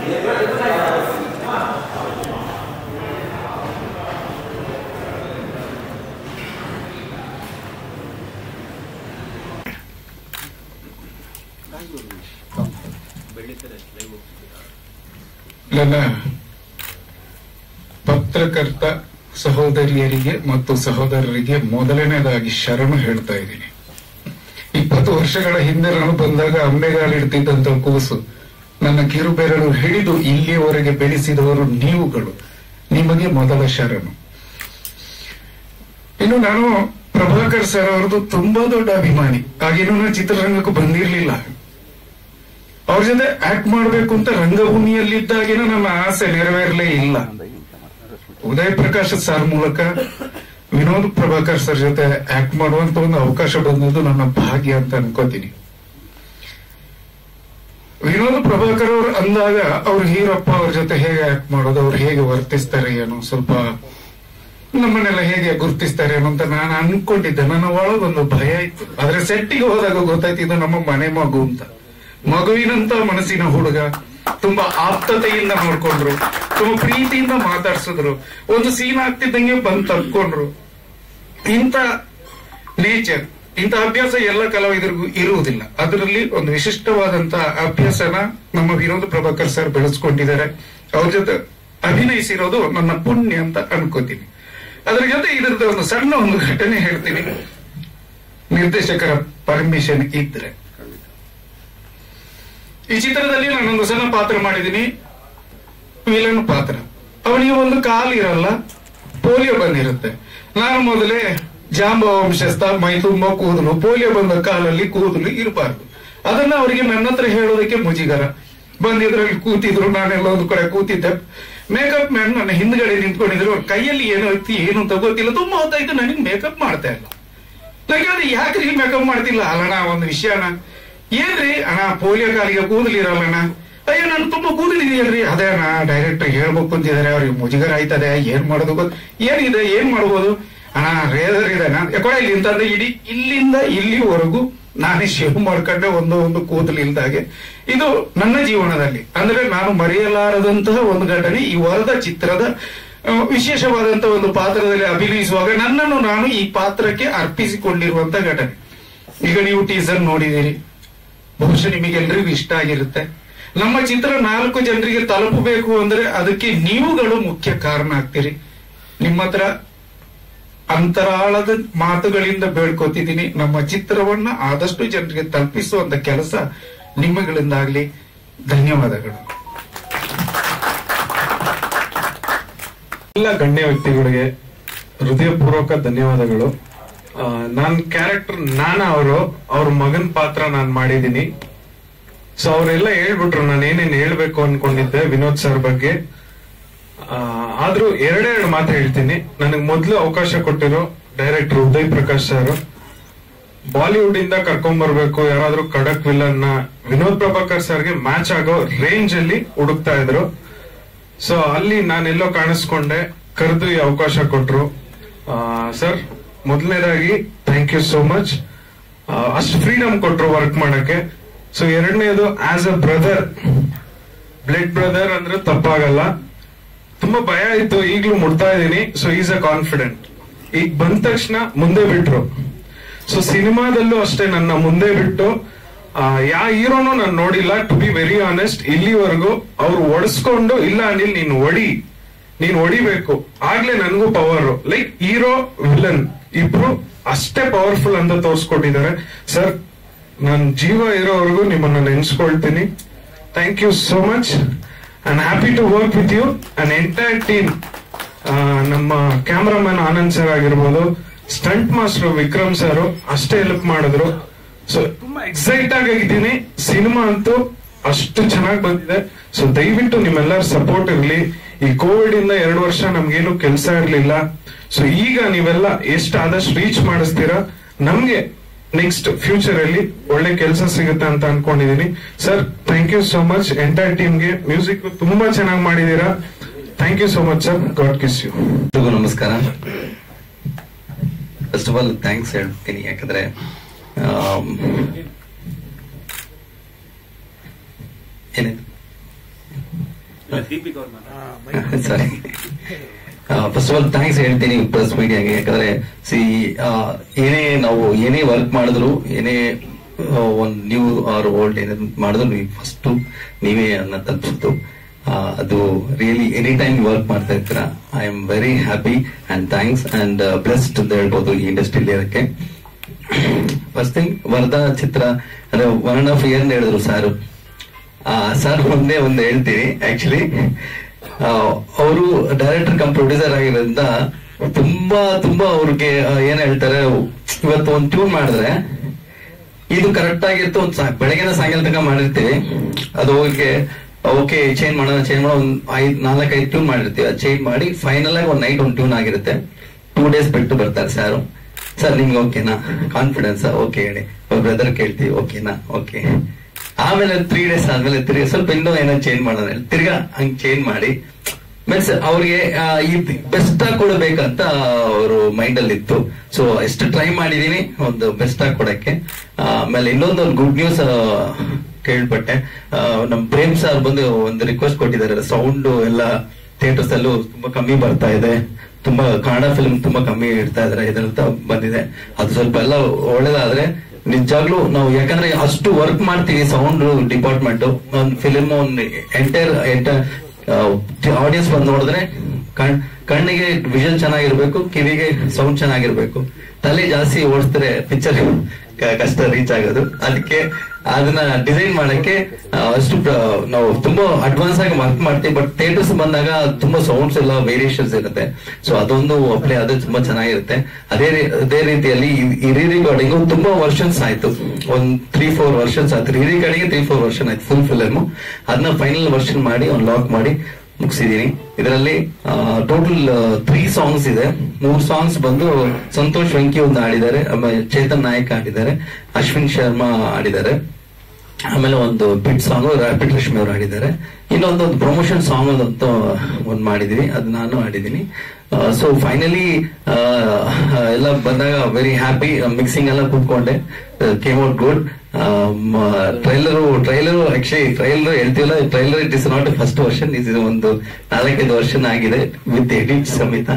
ನನ್ನ ಪತ್ರಕರ್ತ ಸಹೋದರಿಯರಿಗೆ ಮತ್ತು ಸಹೋದರರಿಗೆ ಮೊದಲನೇದಾಗಿ ಶರಣು ಹೇಳ್ತಾ ಇದ್ದೀನಿ ಇಪ್ಪತ್ತು ವರ್ಷಗಳ ಹಿಂದೆ ನಾನು ಬಂದಾಗ ಅಂಬೆಗಾಲಿಡ್ತಿದ್ದಂತ ಕೂಸು ನನ್ನ ಕಿರುಬೆರಳು ಹಿಡಿದು ಇಲ್ಲಿಯವರೆಗೆ ಬೆಳೆಸಿದವರು ನೀವುಗಳು ನಿಮಗೆ ಮೊದಲ ಶರಣು ಇನ್ನು ನಾನು ಪ್ರಭಾಕರ್ ಸರ್ ಅವರದು ತುಂಬಾ ದೊಡ್ಡ ಅಭಿಮಾನಿ ಆಗೇನು ನಾನು ಚಿತ್ರರಂಗಕ್ಕೂ ಬಂದಿರ್ಲಿಲ್ಲ ಅವ್ರ ಜೊತೆ ಆಕ್ಟ್ ಮಾಡ್ಬೇಕು ಅಂತ ರಂಗಭೂಮಿಯಲ್ಲಿದ್ದಾಗಿನ ನನ್ನ ಆಸೆ ನೆರವೇರಲೇ ಇಲ್ಲ ಉದಯ್ ಪ್ರಕಾಶ್ ಸರ್ ಮೂಲಕ ವಿನೋದ್ ಪ್ರಭಾಕರ್ ಸರ್ ಜೊತೆ ಆಕ್ಟ್ ಮಾಡುವಂತ ಒಂದು ಅವಕಾಶ ಬಂದದ್ದು ನನ್ನ ಭಾಗ್ಯ ಅಂತ ಅನ್ಕೋತೀನಿ ವಿನೋದ್ ಪ್ರಭಾಕರ್ ಅವರು ಅಂದಾಗ ಅವ್ರು ಹೀರಪ್ಪ ಅವ್ರ ಜೊತೆ ಹೇಗೆ ಆಕ್ಟ್ ಮಾಡೋದು ಅವ್ರು ಹೇಗೆ ವರ್ತಿಸ್ತಾರೆ ಏನೋ ಸ್ವಲ್ಪ ನಮ್ಮನ್ನೆಲ್ಲ ಹೇಗೆ ಗುರುತಿಸ್ತಾರೆ ಏನೋ ಅಂತ ನಾನು ಅನ್ಕೊಂಡಿದ್ದೆ ನನ್ನ ಒಳಗೊಂದು ಭಯ ಇತ್ತು ಆದ್ರೆ ಸೆಟ್ಟಿಗೆ ಹೋದಾಗ ಗೊತ್ತಾಯ್ತು ಇದು ನಮ್ಮ ಮನೆ ಮಗು ಅಂತ ಮಗುವಿನಂತ ಮನಸ್ಸಿನ ಹುಡುಗ ತುಂಬಾ ಆಪ್ತತೆಯಿಂದ ನೋಡ್ಕೊಂಡ್ರು ತುಂಬಾ ಪ್ರೀತಿಯಿಂದ ಮಾತಾಡ್ಸಿದ್ರು ಒಂದು ಸೀನ್ ಆಗ್ತಿದ್ದಂಗೆ ಬಂದು ತಪ್ಕೊಂಡ್ರು ಇಂಥ ನೇಚರ್ ಇಂಥ ಅಭ್ಯಾಸ ಎಲ್ಲ ಕಲಾವಿದರಿಗೂ ಇರುವುದಿಲ್ಲ ಅದರಲ್ಲಿ ಒಂದು ವಿಶಿಷ್ಟವಾದಂತ ಅಭ್ಯಾಸನ ನಮ್ಮ ವಿನೋದ್ ಪ್ರಭಾಕರ್ ಸರ್ ಬೆಳೆಸ್ಕೊಂಡಿದ್ದಾರೆ ಅವ್ರ ಜೊತೆ ಅಭಿನಯಿಸಿರೋದು ನನ್ನ ಪುಣ್ಯ ಅಂತ ಅನ್ಕೋತೀನಿ ಅದ್ರ ಜೊತೆ ಇದ್ರದ್ದು ಒಂದು ಸಣ್ಣ ಒಂದು ಘಟನೆ ಹೇಳ್ತೀನಿ ನಿರ್ದೇಶಕರ ಪರ್ಮಿಷನ್ ಇದ್ರೆ ಈ ಚಿತ್ರದಲ್ಲಿ ನಾನೊಂದು ಸಣ್ಣ ಪಾತ್ರ ಮಾಡಿದ್ದೀನಿ ವಿಲನ್ ಪಾತ್ರ ಅವನಿಗೆ ಒಂದು ಕಾಲು ಇರಲ್ಲ ಪೋಲಿಯೋ ಬಂದಿರುತ್ತೆ ನಾನು ಮೊದಲೇ ಜಾಂಬ ವಂಶಸ್ಥ ಮೈ ತುಂಬ ಕೂದಲು ಪೋಲಿಯೋ ಬಂದ ಕಾಲಲ್ಲಿ ಕೂದಲು ಇರಬಾರ್ದು ಅದನ್ನ ಅವರಿಗೆ ನನ್ನ ಹತ್ರ ಹೇಳೋದಕ್ಕೆ ಮುಜಿಗರ ಬಂದಿದ್ರಲ್ಲಿ ಕೂತಿದ್ರು ನಾನೆಲ್ಲ ಒಂದು ಕಡೆ ಕೂತಿದ್ದೆ ಮೇಕಪ್ ಮ್ಯಾನ್ ನನ್ನ ಹಿಂದ್ಗಡೆ ನಿಂತ್ಕೊಂಡಿದ್ರು ಅವ್ರ ಕೈಯಲ್ಲಿ ಏನೋ ಐತಿ ಏನು ಅಂತ ಗೊತ್ತಿಲ್ಲ ತುಂಬಾ ಹೊತ್ತಾಯ್ತು ನನಗೆ ಮೇಕಪ್ ಮಾಡ್ತಾ ಇಲ್ಲ ನನಗೆ ಅದು ಯಾಕ್ರಿ ಮೇಕಪ್ ಮಾಡ್ತಿಲ್ಲ ಅಲ್ಲಣ್ಣ ಒಂದು ವಿಷಯನ ಏನ್ರಿ ಅಣ್ಣ ಪೋಲಿಯೋ ಕಾಲಿಗೆ ಕೂದಲಿರಲ್ಲಣ್ಣ ಅಯ್ಯೋ ನಾನು ತುಂಬಾ ಕೂದಲಿದೆಯಲ್ರಿ ಅದೇ ಅಣ್ಣ ಡೈರೆಕ್ಟರ್ ಹೇಳ್ಬೇಕು ಅಂತಿದ್ದಾರೆ ಅವ್ರಿಗೆ ಮುಜುಗರ ಆಯ್ತದೆ ಏನ್ ಮಾಡೋದು ಗೊತ್ತ ಏನಿದೆ ಏನ್ ಮಾಡ್ಬೋದು ಅಣ್ಣ ರೇದರ್ ಇದೆ ನಾನು ಯಾಕಡೆ ಇಲ್ಲಿ ಅಂತಂದ್ರೆ ಇಡೀ ಇಲ್ಲಿಂದ ಇಲ್ಲಿವರೆಗೂ ನಾನೇ ಶೇವ್ ಮಾಡ್ಕೊಂಡೆ ಒಂದು ಒಂದು ಕೂದಲು ಇಲ್ದಾಗೆ ಇದು ನನ್ನ ಜೀವನದಲ್ಲಿ ಅಂದ್ರೆ ನಾನು ಮರೆಯಲಾರದಂತಹ ಒಂದು ಘಟನೆ ಈ ವರದ ಚಿತ್ರದ ಆ, ವಿಶೇಷವಾದಂತಹ ಒಂದು ಪಾತ್ರದಲ್ಲಿ ಅಭಿನಯಿಸುವಾಗ ನನ್ನನ್ನು ನಾನು ಈ ಪಾತ್ರಕ್ಕೆ ಅರ್ಪಿಸಿಕೊಂಡಿರುವಂತ ಘಟನೆ ಈಗ ನೀವು ಟೀಸರ್ ನೋಡಿದ್ದೀರಿ ಬಹುಶಃ ನಿಮಗೆಲ್ಲರಿಗೂ ಇಷ್ಟ ಆಗಿರುತ್ತೆ ನಮ್ಮ ಚಿತ್ರ ನಾಲ್ಕು ಜನರಿಗೆ ತಲುಪಬೇಕು ಅಂದ್ರೆ ಅದಕ್ಕೆ ನೀವುಗಳು ಮುಖ್ಯ ಕಾರಣ ಆಗ್ತೀರಿ ನಿಮ್ಮ ಹತ್ರ ಅಂತರಾಳದ ಮಾತುಗಳಿಂದ ಬೇಡ್ಕೋತಿದ್ದೀನಿ ನಮ್ಮ ಚಿತ್ರವನ್ನ ಆದಷ್ಟು ಜನರಿಗೆ ತಲುಪಿಸುವಂತ ಕೆಲಸ ನಿಮ್ಮಗಳಿಂದಾಗ್ಲಿ ಧನ್ಯವಾದಗಳು ಎಲ್ಲ ಗಣ್ಯ ವ್ಯಕ್ತಿಗಳಿಗೆ ಹೃದಯಪೂರ್ವಕ ಧನ್ಯವಾದಗಳು ಆ, ನಾನ್ ಕ್ಯಾರೆಕ್ಟರ್ ನಾನ ಅವರು ಅವ್ರ ಮಗನ್ ಪಾತ್ರ ನಾನ್ ಮಾಡಿದೀನಿ ಸೊ ಅವರೆಲ್ಲ ಹೇಳ್ಬಿಟ್ರು ನಾನು ಏನೇನ್ ಹೇಳ್ಬೇಕು ಅನ್ಕೊಂಡಿದ್ದೆ ವಿನೋದ್ ಸರ್ ಬಗ್ಗೆ ಆ, ಆದ್ರೂ ಎರಡೆರಡು ಮಾತು ಹೇಳ್ತೀನಿ ನನಗೆ ಮೊದಲು ಅವಕಾಶ ಕೊಟ್ಟಿರೋ director Uday Prakash sir Bollywood ಇಂದ ಕರ್ಕೊಂಡ್ ಬರ್ಬೇಕು ಯಾರಾದ್ರೂ ಖಡಕ್ ವಿಲನ್ ನ ವಿನೋದ್ ಪ್ರಭಾಕರ್ ಸರ್ಗೆ ಮ್ಯಾಚ್ ಆಗೋ ರೇಂಜ್ ಅಲ್ಲಿ ಹುಡುಕ್ತಾ ಇದ್ರು ಸೊ ಅಲ್ಲಿ ನಾನೆಲ್ಲೋ ಕಾಣಿಸ್ಕೊಂಡೆ ಕರೆದು ಈ ಅವಕಾಶ ಕೊಟ್ರು ಸರ್ ಮೊದಲನೇದಾಗಿ ಥ್ಯಾಂಕ್ ಯು ಸೋ ಮಚ್ ಅಷ್ಟು ಫ್ರೀಡಮ್ ಕೊಟ್ರು ವರ್ಕ್ ಮಾಡಕ್ಕೆ ಸೊ ಎರಡನೇದು as a brother blood brother ಅಂದ್ರೆ ತಪ್ಪಾಗಲ್ಲ ತುಂಬಾ ಭಯ ಇತ್ತು ಈಗ್ಲೂ ಮುಡ್ತಾ ಇದೀನಿ ಸೊ ಈಸ್ ಅ ಕಾನ್ಫಿಡೆಂಟ್ ಈಗ ಬಂದ ತಕ್ಷಣ ಮುಂದೆ ಬಿಟ್ರು ಸೊ ಸಿನಿಮಾದಲ್ಲೂ ಅಷ್ಟೇ ನನ್ನ ಮುಂದೆ ಬಿಟ್ಟು ಆ, ಯಾ ಹೀರೋನು ನಾನು ನೋಡಿಲ್ಲ ಟು ಬಿ ವೆರಿ ಆನೆಸ್ಟ್ ಇಲ್ಲಿವರೆಗೂ ಅವ್ರು ಒಡಿಸ್ಕೊಂಡು ಇಲ್ಲ ಅನಿಲ್ ನೀನು ಒಡಿ ನೀನ್ ಹೊಡಿಬೇಕು ಆಗ್ಲೇ ನನಗೂ ಪವರ್ ಲೈಕ್ ಹೀರೋ ವಿಲನ್ ಇಬ್ರು ಅಷ್ಟೇ ಪವರ್ಫುಲ್ ಅಂತ ತೋರಿಸ್ಕೊಟ್ಟಿದ್ದಾರೆ ಸರ್ ನನ್ ಜೀವ ಇರೋವರೆಗೂ ನಿಮ್ಮನ್ನ ನೆನ್ಸ್ಕೊಳ್ತೀನಿ thank you so much I happy to work with you and entire team ನಮ್ಮ ಕ್ಯಾಮ್ರಾಮನ್ ಆನಂದ್ ಸರ್ ಆಗಿರ್ಬೋದು ಸ್ಟಂಟ್ ಮಾಸ್ಟರ್ ವಿಕ್ರಮ್ ಸರ್ ಅಷ್ಟೇ ಹೆಲ್ಪ್ ಮಾಡಿದ್ರು ಸೊ ತುಂಬಾ ಎಕ್ಸೈಟ್ ಆಗಿದ್ದೀನಿ ಸಿನಿಮಾ ಅಂತೂ ಅಷ್ಟು ಚೆನ್ನಾಗಿ ಬಂದಿದೆ ಸೊ ದಯವಿಟ್ಟು ನಿಮ್ಮೆಲ್ಲರ ಸಪೋರ್ಟ್ ಇರ್ಲಿ ಈ ಕೋವಿಡ್ ಇಂದ ಎರಡು ವರ್ಷ ನಮ್ಗೇನು ಕೆಲಸ ಇರ್ಲಿಲ್ಲ ಸೊ ಈಗ ನೀವೆಲ್ಲ ಎಷ್ಟು ಆದಷ್ಟು ರೀಚ್ ಮಾಡಿಸ್ತೀರಾ ನಮ್ಗೆ ನೆಕ್ಸ್ಟ್ ಫ್ಯೂಚರ್ ಅಲ್ಲಿ ಒಳ್ಳೆ ಕೆಲಸ ಸಿಗುತ್ತೆ ಅಂತ ಅನ್ಕೊಂಡಿದೀನಿ sir thank you so much entire ಟೀಮ್ಗೆ ಮ್ಯೂಸಿಕ್ ತುಂಬಾ ಚೆನ್ನಾಗಿ ಮಾಡಿದೀರಾ thank you so much sir God kiss you ಎಲ್ರಿಗೂ ನಮಸ್ಕಾರ ಫಸ್ಟ್ ಆಫ್ ಆಲ್ ಥ್ಯಾಂಕ್ಸ್ ಹೇಳ್ತೀನಿ ಯಾಕಂದ್ರೆ ಆಮ್, ಏನಾಯ್ತು sorry first of all thanks ಹೇಳ್ತೀನಿ ಪ್ರೆಸ್ ಮೀಡಿಯಾಗೆ ಯಾಕಂದ್ರೆ ಸಿ ಏನೇ ನಾವು ಏನೇ ವರ್ಕ್ ಮಾಡಿದ್ರು ಏನೇ ಆ, ಒಂದ್ ನ್ಯೂ ಆರ್ ಓಲ್ಡ್ ಏನೇ ಮಾಡಿದ್ರು ನೀವು ಫಸ್ಟ್ ನೀವೇ ಅನ್ನ ತಲುಪಿಸ್ತು ಆ, ಅದು ರಿಯಲಿ ಎನಿ ಟೈಮ್ ವರ್ಕ್ ಮಾಡ್ತಾ ಇರ್ತೀರಾ I am very happy and thanks and blessed ಅಂತ ಹೇಳ್ಬೋದು ಈ ಇಂಡಸ್ಟ್ರಿಲಿ ಅದಕ್ಕೆ ಫಸ್ಟ್ ಥಿಂಗ್ ವರದಾ ಚಿತ್ರ ಅಂದ್ರೆ ಒನ್ ಅಂಡ್ ಹಾಫ್ ಇಯರ್ ಹೇಳಿದ್ರು ಸಾರು ಸರ್ ಒಂದೇ ಒಂದು ಹೇಳ್ತೀನಿ ಆಕ್ಚುಲಿ ಅವರು ಡೈರೆಕ್ಟರ್ ಕಮ್ ಪ್ರೊಡ್ಯೂಸರ್ ಆಗಿರೋದ್ರಿಂದ ತುಂಬಾ ತುಂಬಾ ಅವ್ರಿಗೆ ಆ, ಏನ್ ಹೇಳ್ತಾರೆ ಇವತ್ತು ಒಂದು ಟ್ಯೂನ್ ಮಾಡಿದ್ರೆ ಇದು ಕರೆಕ್ಟ್ ಆಗಿತ್ತು ಒಂದು ಬೆಳಗಿನ ಸಾಯಂಕಾಲ ತನಕ ಮಾಡಿರ್ತೀವಿ ಅದು ಹೋಗಿ ಓಕೆ ಚೇಂಜ್ ಮಾಡೋಣ ಚೇಂಜ್ ಮಾಡೋ ಒಂದ್ ಐದ್ ನಾಲ್ಕೈದು ಟ್ಯೂನ್ ಮಾಡಿರ್ತೀವಿ ಅದು ಚೇಂಜ್ ಮಾಡಿ ಫೈನಲ್ ಆಗಿ ಒಂದ್ ನೈಟ್ ಒಂದು ಟ್ಯೂನ್ ಆಗಿರುತ್ತೆ ಟೂ ಡೇಸ್ ಬಿಟ್ಟು ಬರ್ತಾರೆ ಸರ್ ಸರ್ ನಿಮ್ಗೆ ಓಕೆನಾ ಕಾನ್ಫಿಡೆನ್ಸ್ ಓಕೆ ಹೇಳಿ ಬ್ರದರ್ ಕೇಳ್ತೀವಿ ಓಕೆನಾ ಓಕೆ ಆಮೇಲೆ ತ್ರೀ ಡೇಸ್ ಆದ್ಮೇಲೆ ತಿರ್ಗಿ ಸ್ವಲ್ಪ ಇನ್ನೂ ಏನೋ ಚೇಂಜ್ ಮಾಡೋಣ ಹೇಳಿ. ತಿರ್ಗಾ ಹಂಗ್ ಚೇಂಜ್ ಮಾಡಿ ಮೀನ್ಸ್ ಅವ್ರಿಗೆ ಆ, ಈ ಬೆಸ್ಟ್ ಆಗಿ ಕೊಡಬೇಕಂತ ಅವರು ಮೈಂಡ್ ಅಲ್ಲಿ ಇತ್ತು ಸೊ ಎಷ್ಟು ಟ್ರೈ ಮಾಡಿದೀನಿ ಒಂದು ಬೆಸ್ಟ್ ಆಗಿ ಕೊಡಕ್ಕೆ ಆ, ಆಮೇಲೆ ಇನ್ನೊಂದು ಒಂದು ಗುಡ್ ನ್ಯೂಸ್ ಕೇಳ್ಪಟ್ಟೆ ಆ, ನಮ್ ಪ್ರೇಮ್ ಸರ್ ಬಂದು ಒಂದು ರಿಕ್ವೆಸ್ಟ್ ಕೊಟ್ಟಿದ್ದಾರೆ ಸೌಂಡ್ ಎಲ್ಲ ಥಿಯೇಟರ್ಸ್ ಅಲ್ಲೂ ತುಂಬಾ ಕಮ್ಮಿ ಬರ್ತಾ ಇದೆ ತುಂಬಾ ಕನ್ನಡ ಫಿಲ್ಮ್ ತುಂಬಾ ಕಮ್ಮಿ ಇಡ್ತಾ ಇದಾರೆ ಇದಂತ ಬಂದಿದೆ ಅದು ಸ್ವಲ್ಪ ಎಲ್ಲ ಒಳ್ಳೇದಾದ್ರೆ ನಿಜಾಗ್ಲೂ ನಾವು ಯಾಕಂದ್ರೆ ಅಷ್ಟು ವರ್ಕ್ ಮಾಡ್ತೀವಿ ಸೌಂಡ್ ಡಿಪಾರ್ಟ್ಮೆಂಟ್ ಒಂದು ಫಿಲಿಮ್ ಒಂದು ಎಂಟೈರ್ ಎಂಟರ್ ಆಡಿಯನ್ಸ್ ಬಂದು ನೋಡಿದ್ರೆ ಕಣ್ ಕಣ್ಣಿಗೆ ವಿಷನ್ ಚೆನ್ನಾಗಿರ್ಬೇಕು ಕಿವಿಗೆ ಸೌಂಡ್ ಚೆನ್ನಾಗಿರ್ಬೇಕು ತಲೆ ಜಾಸ್ತಿ ಓಡಿಸಿದ್ರೆ ಪಿಕ್ಚರ್ ಕಷ್ಟ ರೀಚ್ ಆಗೋದು ಅದಕ್ಕೆ ಅದನ್ನ ಡಿಸೈನ್ ಮಾಡಕ್ಕೆ ಆ, ಅಷ್ಟು ಪ್ರ- ನಾವು ತುಂಬಾ ಅಡ್ವಾನ್ಸ್ ಆಗಿ ವರ್ಕ್ ಮಾಡ್ತೀವಿ ಬಟ್ ಥಿಯೇಟರ್ಸ್ ಬಂದಾಗ ತುಂಬಾ ಸೌಂಡ್ಸ್ ಎಲ್ಲ ವೇರಿಯೇಷನ್ಸ್ ಇರುತ್ತೆ ಸೊ ಅದೊಂದು ಅಪ್ಲೈ ಅದು ತುಂಬಾ ಚೆನ್ನಾಗಿರುತ್ತೆ ಅದೇ ರೀ- ಅದೇ ರೀತಿಯಲ್ಲಿ ಈ- ಈ ರೀ ರೆಕಾರ್ಡಿಂಗ್ ತುಂಬಾ ವರ್ಷನ್ಸ್ ಆಯ್ತು ಒಂದ್ ತ್ರೀ ಫೋರ್ ವರ್ಷನ್ಸ್ ಆಯ್ತು re recording three four version ಆಯ್ತು ಫುಲ್ ಫಿಲಮ್ ಅದನ್ನ ಫೈನಲ್ ವರ್ಷನ್ ಮಾಡಿ ಒಂದು ಲಾಕ್ ಮಾಡಿ ಮುಗಿಸಿದೀನಿ ಇದರಲ್ಲಿ ಟೋಟಲ್ ತ್ರೀ ಸಾಂಗ್ಸ್ ಇದೆ ಮೂರ್ ಸಾಂಗ್ಸ್ ಬಂದು ಸಂತೋಷ್ ವೆಂಕಿ ಒಂದು ಆಡಿದ್ದಾರೆ ಆಮೇಲೆ ಚೇತನ್ ನಾಯಕ್ ಆಡಿದ್ದಾರೆ ಅಶ್ವಿನ್ ಶರ್ಮಾ ಆಡಿದ್ದಾರೆ ಆಮೇಲೆ ಒಂದು ಬಿಟ್ ಸಾಂಗ್ ರ್ಯಾಪಿಡ್ ರಶ್ಮಿ ಅವರು ಆಡಿದ್ದಾರೆ ಇನ್ನೊಂದು ಒಂದು ಪ್ರಮೋಷನ್ ಸಾಂಗ್ ಅಂತ ಒಂದು ಮಾಡಿದೀವಿ ಅದು ನಾನು ಆಡಿದ್ದೀನಿ ಸೊ ಫೈನಲಿ ಎಲ್ಲ ಬಂದಾಗ ವೆರಿ ಹ್ಯಾಪಿ ಮಿಕ್ಸಿಂಗ್ ಎಲ್ಲ ಕೂತ್ಕೊಂಡೆ came out good trailer trailer actually trailer ಹೇಳ್ತೀವಲ್ಲ trailer it is not first version ಇದು ಒಂದು ನಾಲ್ಕೈದು ವರ್ಷನ್ ಆಗಿದೆ ವಿತ್ ಎಡಿಟ್ ಸಮೇತ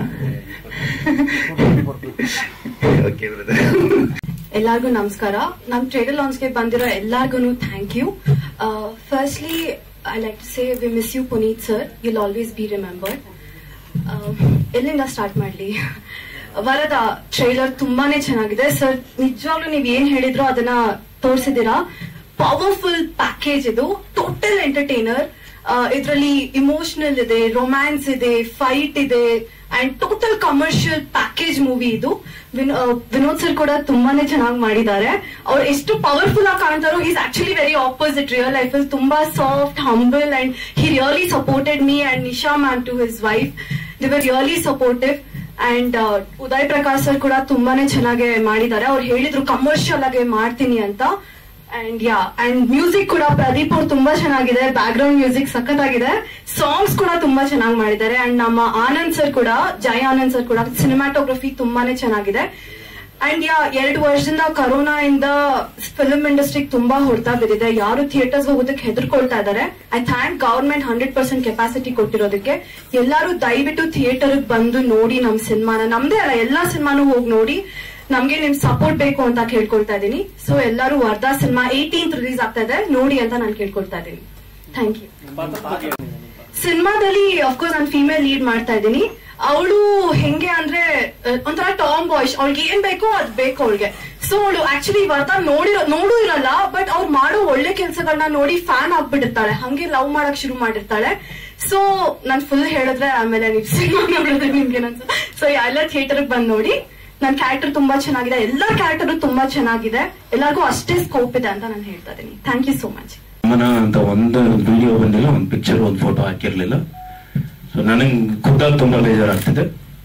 ಓಕೆ ಬ್ರದರ್ ಎಲ್ಲಾರ್ಗೂ ನಮಸ್ಕಾರ ನಮ್ ಟ್ರೇಡರ್ ಲಾಂಚ್ಗೆ ಬಂದಿರೋ ಎಲ್ಲಾರ್ಗು thank you firstly I like to say we miss you Puneeth sir will always be remembered ಎಲ್ಲಿಂದ ಸ್ಟಾರ್ಟ್ ಮಾಡ್ಲಿ ವರದ ಟ್ರೈಲರ್ ತುಂಬಾನೇ ಚೆನ್ನಾಗಿದೆ ಸರ್ ನಿಜವಾಗ್ಲೂ ನೀವ್ ಏನ್ ಹೇಳಿದ್ರೋ ಅದನ್ನ ತೋರಿಸಿದೀರಾ ಪವರ್ಫುಲ್ ಪ್ಯಾಕೇಜ್ ಇದು ಟೋಟಲ್ ಎಂಟರ್ಟೈನರ್ ಇದರಲ್ಲಿ ಇಮೋಷನಲ್ ಇದೆ ರೊಮ್ಯಾನ್ಸ್ ಇದೆ ಫೈಟ್ ಇದೆ and total commercial package movie ಇದು ವಿನ್- ಆ, ವಿನೋದ್ ಸರ್ ಕೂಡ ತುಂಬಾನೇ ಚೆನ್ನಾಗಿ ಮಾಡಿದ್ದಾರೆ ಅವ್ರು ಎಷ್ಟು ಪವರ್ಫುಲ್ ಆಗಿ ಕಾಣ್ತಾರೋ is actually very opposite real life ಅಲ್ಲಿ ತುಂಬಾ soft humble and he really supported me and Nisha ma'am to his wife the were really supportive and Uday Prakash sir ಕೂಡ ತುಂಬಾನೇ ಚೆನ್ನಾಗಿ ಮಾಡಿದ್ದಾರೆ ಅವ್ರು ಹೇಳಿದ್ರು ಕಮರ್ಷಿಯಲ್ ಆಗಿ ಮಾಡ್ತೀನಿ ಅಂತ ಅಂಡ್ ಯಾ ಅಂಡ್ ಮ್ಯೂಸಿಕ್ ಕೂಡ ಪ್ರದೀಪ್ ಅವ್ರು ತುಂಬಾ ಚೆನ್ನಾಗಿದೆ ಬ್ಯಾಕ್ ಗ್ರೌಂಡ್ ಮ್ಯೂಸಿಕ್ ಸಖತ್ತಾಗಿದೆ ಸಾಂಗ್ಸ್ ಕೂಡ ತುಂಬಾ ಚೆನ್ನಾಗಿ ಮಾಡಿದ್ದಾರೆ ಅಂಡ್ ನಮ್ಮ ಆನಂದ್ ಸರ್ ಕೂಡ ಜಯ ಆನಂದ್ ಸರ್ ಕೂಡ ಸಿನಿಮಾಟೋಗ್ರಫಿ ತುಂಬಾನೇ ಚೆನ್ನಾಗಿದೆ ಅಂಡ್ ಯಾ ಎರಡು ವರ್ಷದಿಂದ ಕರೋನಾ ಇಂದ ಫಿಲ್ಮ್ ಇಂಡಸ್ಟ್ರಿ ತುಂಬಾ ಹೊಡ್ತಾ ಬಿದ್ದಿದೆ ಯಾರು ಥಿಯೇಟರ್ಸ್ ಹೋಗೋದಕ್ಕೆ ಹೆದರ್ಕೊಳ್ತಾ ಇದ್ದಾರೆ I thank government hundred percent capacity ಕೊಟ್ಟಿರೋದಕ್ಕೆ ಎಲ್ಲರೂ ದಯವಿಟ್ಟು ಥಿಯೇಟರ್ ಬಂದು ನೋಡಿ ನಮ್ ಸಿನಿಮಾನ ನಮ್ದೇ ಅಲ್ಲ ಎಲ್ಲಾ ಸಿನಿಮಾನು ಹೋಗಿ ನೋಡಿ ನಮ್ಗೆ ನಿಮ್ ಸಪೋರ್ಟ್ ಬೇಕು ಅಂತ ಕೇಳ್ಕೊಳ್ತಾ ಇದೀನಿ ಸೊ ಎಲ್ಲರೂ ವರ್ಧಾ ಸಿನಿಮಾ ಏಯ್ಟೀನ್ತ್ ರಿಲೀಸ್ ಆಗ್ತಾ ಇದೆ ನೋಡಿ ಅಂತ ನಾನು ಕೇಳ್ಕೊಳ್ತಾ ಇದೀನಿ ಥ್ಯಾಂಕ್ ಯು ಸಿನಿಮಾದಲ್ಲಿ ಅಫ್ಕೋರ್ಸ್ ನಾನು ಫೀಮೇಲ್ ಲೀಡ್ ಮಾಡ್ತಾ ಇದ್ದೀನಿ ಅವಳು ಹೆಂಗೆ ಅಂದ್ರೆ ಅಹ್, ಒಂಥರ ಟಾಮ್ ಬಾಯ್ಸ್ ಅವಳಿಗೆ ಏನ್ ಬೇಕೋ ಅದ್ ಬೇಕು ಅವಳಿಗೆ ಸೊ ಅವಳು ಆಕ್ಚುಲಿ ವರ್ತ ನೋಡಿರೋ ನೋಡೂ ಇರಲ್ಲ ಬಟ್ ಅವ್ರು ಮಾಡೋ ಒಳ್ಳೆ ಕೆಲ್ಸಗಳನ್ನ ನೋಡಿ ಫ್ಯಾನ್ ಆಗ್ಬಿಟ್ಟಿರ್ತಾಳೆ ಹಂಗೆ ಲವ್ ಮಾಡಕ್ ಶುರು ಮಾಡಿರ್ತಾಳೆ ಸೊ ನಾನ್ ಫುಲ್ ಹೇಳಿದ್ರೆ ಆಮೇಲೆ ನೀವು ಸಿನಿಮಾ ನೋಡಿದ್ರೆ ನಿಮ್ಗೆ ಸೊ ಎಲ್ಲ ಥಿಯೇಟರ್ ಬಂದ್ ನೋಡಿ ನನ್ ಕ್ಯಾರೆಕ್ಟರ್ ತುಂಬಾ ಚೆನ್ನಾಗಿದೆ ಎಲ್ಲಾ ಕ್ಯಾರೆಕ್ಟರ್ ತುಂಬಾ ಚೆನ್ನಾಗಿದೆ ಎಲ್ಲರಿಗೂ ಅಷ್ಟೇ ಸ್ಕೋಪ್ ಇದೆ ಅಂತ ನಾನು ಹೇಳ್ತಾ ಇದೀನಿ ಥ್ಯಾಂಕ್ ಯು ಸೋ ಮಚ್ ಮನ ಅಂತ ಒಂದು ವಿಡಿಯೋ ಬಂದಿಲ್ಲ ಒಂದು ಪಿಕ್ಚರ್ ಒಂದು ಫೋಟೋ ಹಾಕಿರ್ಲಿಲ್ಲ ಸೊ ನನಗೆ ಖುದ್ದಾಗಿ ತುಂಬಾ ಬೇಜಾರಾಗ್ತಿದೆ